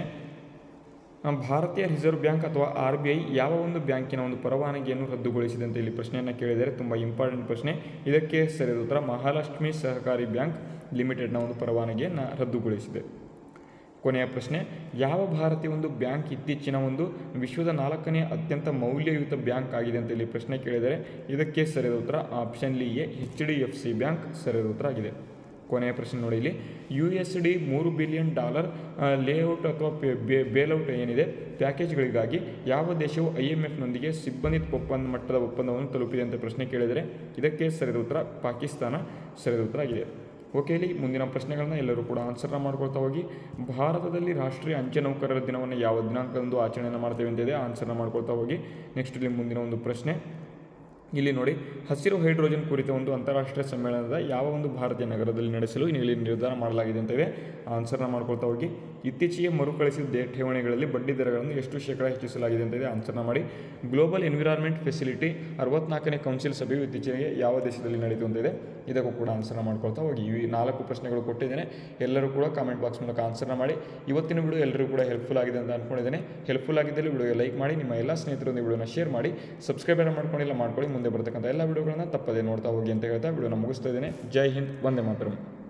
ಆ, ಭಾರತೀಯ ರಿಸರ್ವ್ ಬ್ಯಾಂಕ್ ಅಥವಾ ಆರ್ ಬಿ ಐ ಯಾವ ಒಂದು ಬ್ಯಾಂಕಿನ ಒಂದು ಪರವಾನಗಿಯನ್ನು ರದ್ದುಗೊಳಿಸಿದೆ ಅಂತ ಇಲ್ಲಿ ಪ್ರಶ್ನೆಯನ್ನು ಕೇಳಿದರೆ ತುಂಬ ಇಂಪಾರ್ಟೆಂಟ್ ಪ್ರಶ್ನೆ ಇದಕ್ಕೆ ಸರಿಯಾದ ಉತ್ತರ ಮಹಾಲಕ್ಷ್ಮಿ ಸಹಕಾರಿ ಬ್ಯಾಂಕ್ ಲಿಮಿಟೆಡ್ನ ಒಂದು ಪರವಾನಗಿಯನ್ನು ರದ್ದುಗೊಳಿಸಿದೆ ಕೊನೆಯ ಪ್ರಶ್ನೆ ಯಾವ ಭಾರತೀಯ ಒಂದು ಬ್ಯಾಂಕ್ ಇತ್ತೀಚಿನ ಒಂದು ವಿಶ್ವದ ನಾಲ್ಕನೇ ಅತ್ಯಂತ ಮೌಲ್ಯಯುತ ಬ್ಯಾಂಕ್ ಆಗಿದೆ ಅಂತ ಇಲ್ಲಿ ಪ್ರಶ್ನೆ ಕೇಳಿದರೆ ಇದಕ್ಕೆ ಸರಿಯಾದ ಉತ್ತರ ಆಪ್ಷನ್ ಲಿ A H D F C bank ಸರಿಯಾದ ಉತ್ತರ ಆಗಿದೆ ಕೊನೆಯ ಪ್ರಶ್ನೆ ನೋಡಿ ಇಲ್ಲಿ ಯು ಎಸ್ ಡಿ ಮೂರು ಬಿಲಿಯನ್ ಡಾಲರ್ ಲೇಔಟ್ ಅಥವಾ ಬೇಲೌಟ್ ಏನಿದೆ ಪ್ಯಾಕೇಜ್ಗಳಿಗಾಗಿ ಯಾವ ದೇಶವು ಐ ಎಮ್ ಎಫ್ನೊಂದಿಗೆ ಸಿಬ್ಬಂದಿ ಒಪ್ಪಂದ ಮಟ್ಟದ ಒಪ್ಪಂದವನ್ನು ತಲುಪಿದೆ ಅಂತ ಪ್ರಶ್ನೆ ಕೇಳಿದರೆ ಇದಕ್ಕೆ ಸರಿಯಾದ ಉತ್ತರ ಪಾಕಿಸ್ತಾನ ಸರಿಯಾದ ಉತ್ತರ ಆಗಿದೆ ಓಕೆ ಇಲ್ಲಿ ಮುಂದಿನ ಪ್ರಶ್ನೆಗಳನ್ನ ಎಲ್ಲರೂ ಕೂಡ ಆನ್ಸರ್ನ ಮಾಡ್ಕೊಳ್ತಾ ಹೋಗಿ ಭಾರತದಲ್ಲಿ ರಾಷ್ಟ್ರೀಯ ಅಂಚೆ ನೌಕರರ ದಿನವನ್ನು ಯಾವ ದಿನಾಂಕದಂದು ಆಚರಣೆಯನ್ನು ಮಾಡ್ತೇವೆ ಅಂತಿದೆ ಆನ್ಸರ್ನ ಮಾಡ್ಕೊಳ್ತಾ ಹೋಗಿ ನೆಕ್ಸ್ಟ್ ಇಲ್ಲಿ ಮುಂದಿನ ಒಂದು ಪ್ರಶ್ನೆ ಇಲ್ಲಿ ನೋಡಿ ಹಸಿರು ಹೈಡ್ರೋಜನ್ ಕುರಿತ ಒಂದು ಅಂತಾರಾಷ್ಟ್ರೀಯ ಸಮ್ಮೇಳನದ ಯಾವ ಒಂದು ಭಾರತೀಯ ನಗರದಲ್ಲಿ ನಡೆಸಲು ಇಲ್ಲಿ ನಿರ್ಧಾರ ಮಾಡಲಾಗಿದೆ ಅಂತೇವೆ ಆನ್ಸರ್ನ ಮಾಡ್ಕೊಳ್ತಾ ಹೋಗಿ ಇತ್ತೀಚೆಗೆ ಮರುಕಳಿಸಿದ ದೇ- ಠೇವಣಿಗಳಲ್ಲಿ ಬಡ್ಡಿ ದರಗಳನ್ನು ಎಷ್ಟು ಶೇಕಡ ಹೆಚ್ಚಿಸಲಾಗಿದೆ ಅಂತಿದೆ ಆನ್ಸರ್ನ ಮಾಡಿ ಗ್ಲೋಬಲ್ ಎನ್ವಿರಾನ್ಮೆಂಟ್ ಫೆಸಿಲಿಟಿ ಅರವತ್ನಾಲ್ಕನೇ ಕೌನ್ಸಿಲ್ ಸಭೆಯು ಇತ್ತೀಚೆಗೆ ಯಾವ ದೇಶದಲ್ಲಿ ನಡೆಯಿತು ಅಂತಿದೆ ಇದಕ್ಕೂ ಕೂಡ ಆನ್ಸರ್ನ ಮಾಡ್ಕೊಳ್ತಾ ಹೋಗಿ ಈ ನಾಲ್ಕು ಪ್ರಶ್ನೆಗಳು ಕೊಟ್ಟಿದ್ದೇನೆ ಎಲ್ಲರೂ ಕೂಡ ಕಾಮೆಂಟ್ ಬಾಕ್ಸ್ ಮೂಲಕ ಆನ್ಸರ್ನ ಮಾಡಿ ಇವತ್ತಿನ ವಿಡಿಯೋ ಎಲ್ಲರೂ ಕೂಡ ಹೆಲ್ಪ್ಫುಲ್ ಆಗಿದೆ ಅಂತ ಅಂದ್ಕೊಂಡಿದ್ದೇನೆ ಹೆಲ್ಪ್ಫುಲ್ ಆಗಿದ್ದಲ್ಲಿ ವಿಡಿಯೋಗೆ ಲೈಕ್ ಮಾಡಿ ನಿಮ್ಮ ಎಲ್ಲ ಸ್ನೇಹಿತರೊಂದಿಗೆ ವಿಡಿಯೋನ ಶೇರ್ ಮಾಡಿ ಸಬ್ಸ್ಕ್ರೈಬ್ ಮಾಡ್ಕೊಂಡಿಲ್ಲ ಮಾಡ್ಕೊಳ್ಳಿ ಮುಂದೆ ಬರ್ತಕ್ಕಂಥ ಎಲ್ಲ ವಿಡಿಯೋಗಳನ್ನ ತಪ್ಪದೆ ನೋಡ್ತಾ ಹೋಗಿ ಅಂತ ಹೇಳ್ತಾ ವಿಡಿಯೋನ ಮುಗಿಸ್ತಾ ಇದ್ದೇನೆ ಜೈ ಹಿಂದ್ ವಂದೇ ಮಾತರಂ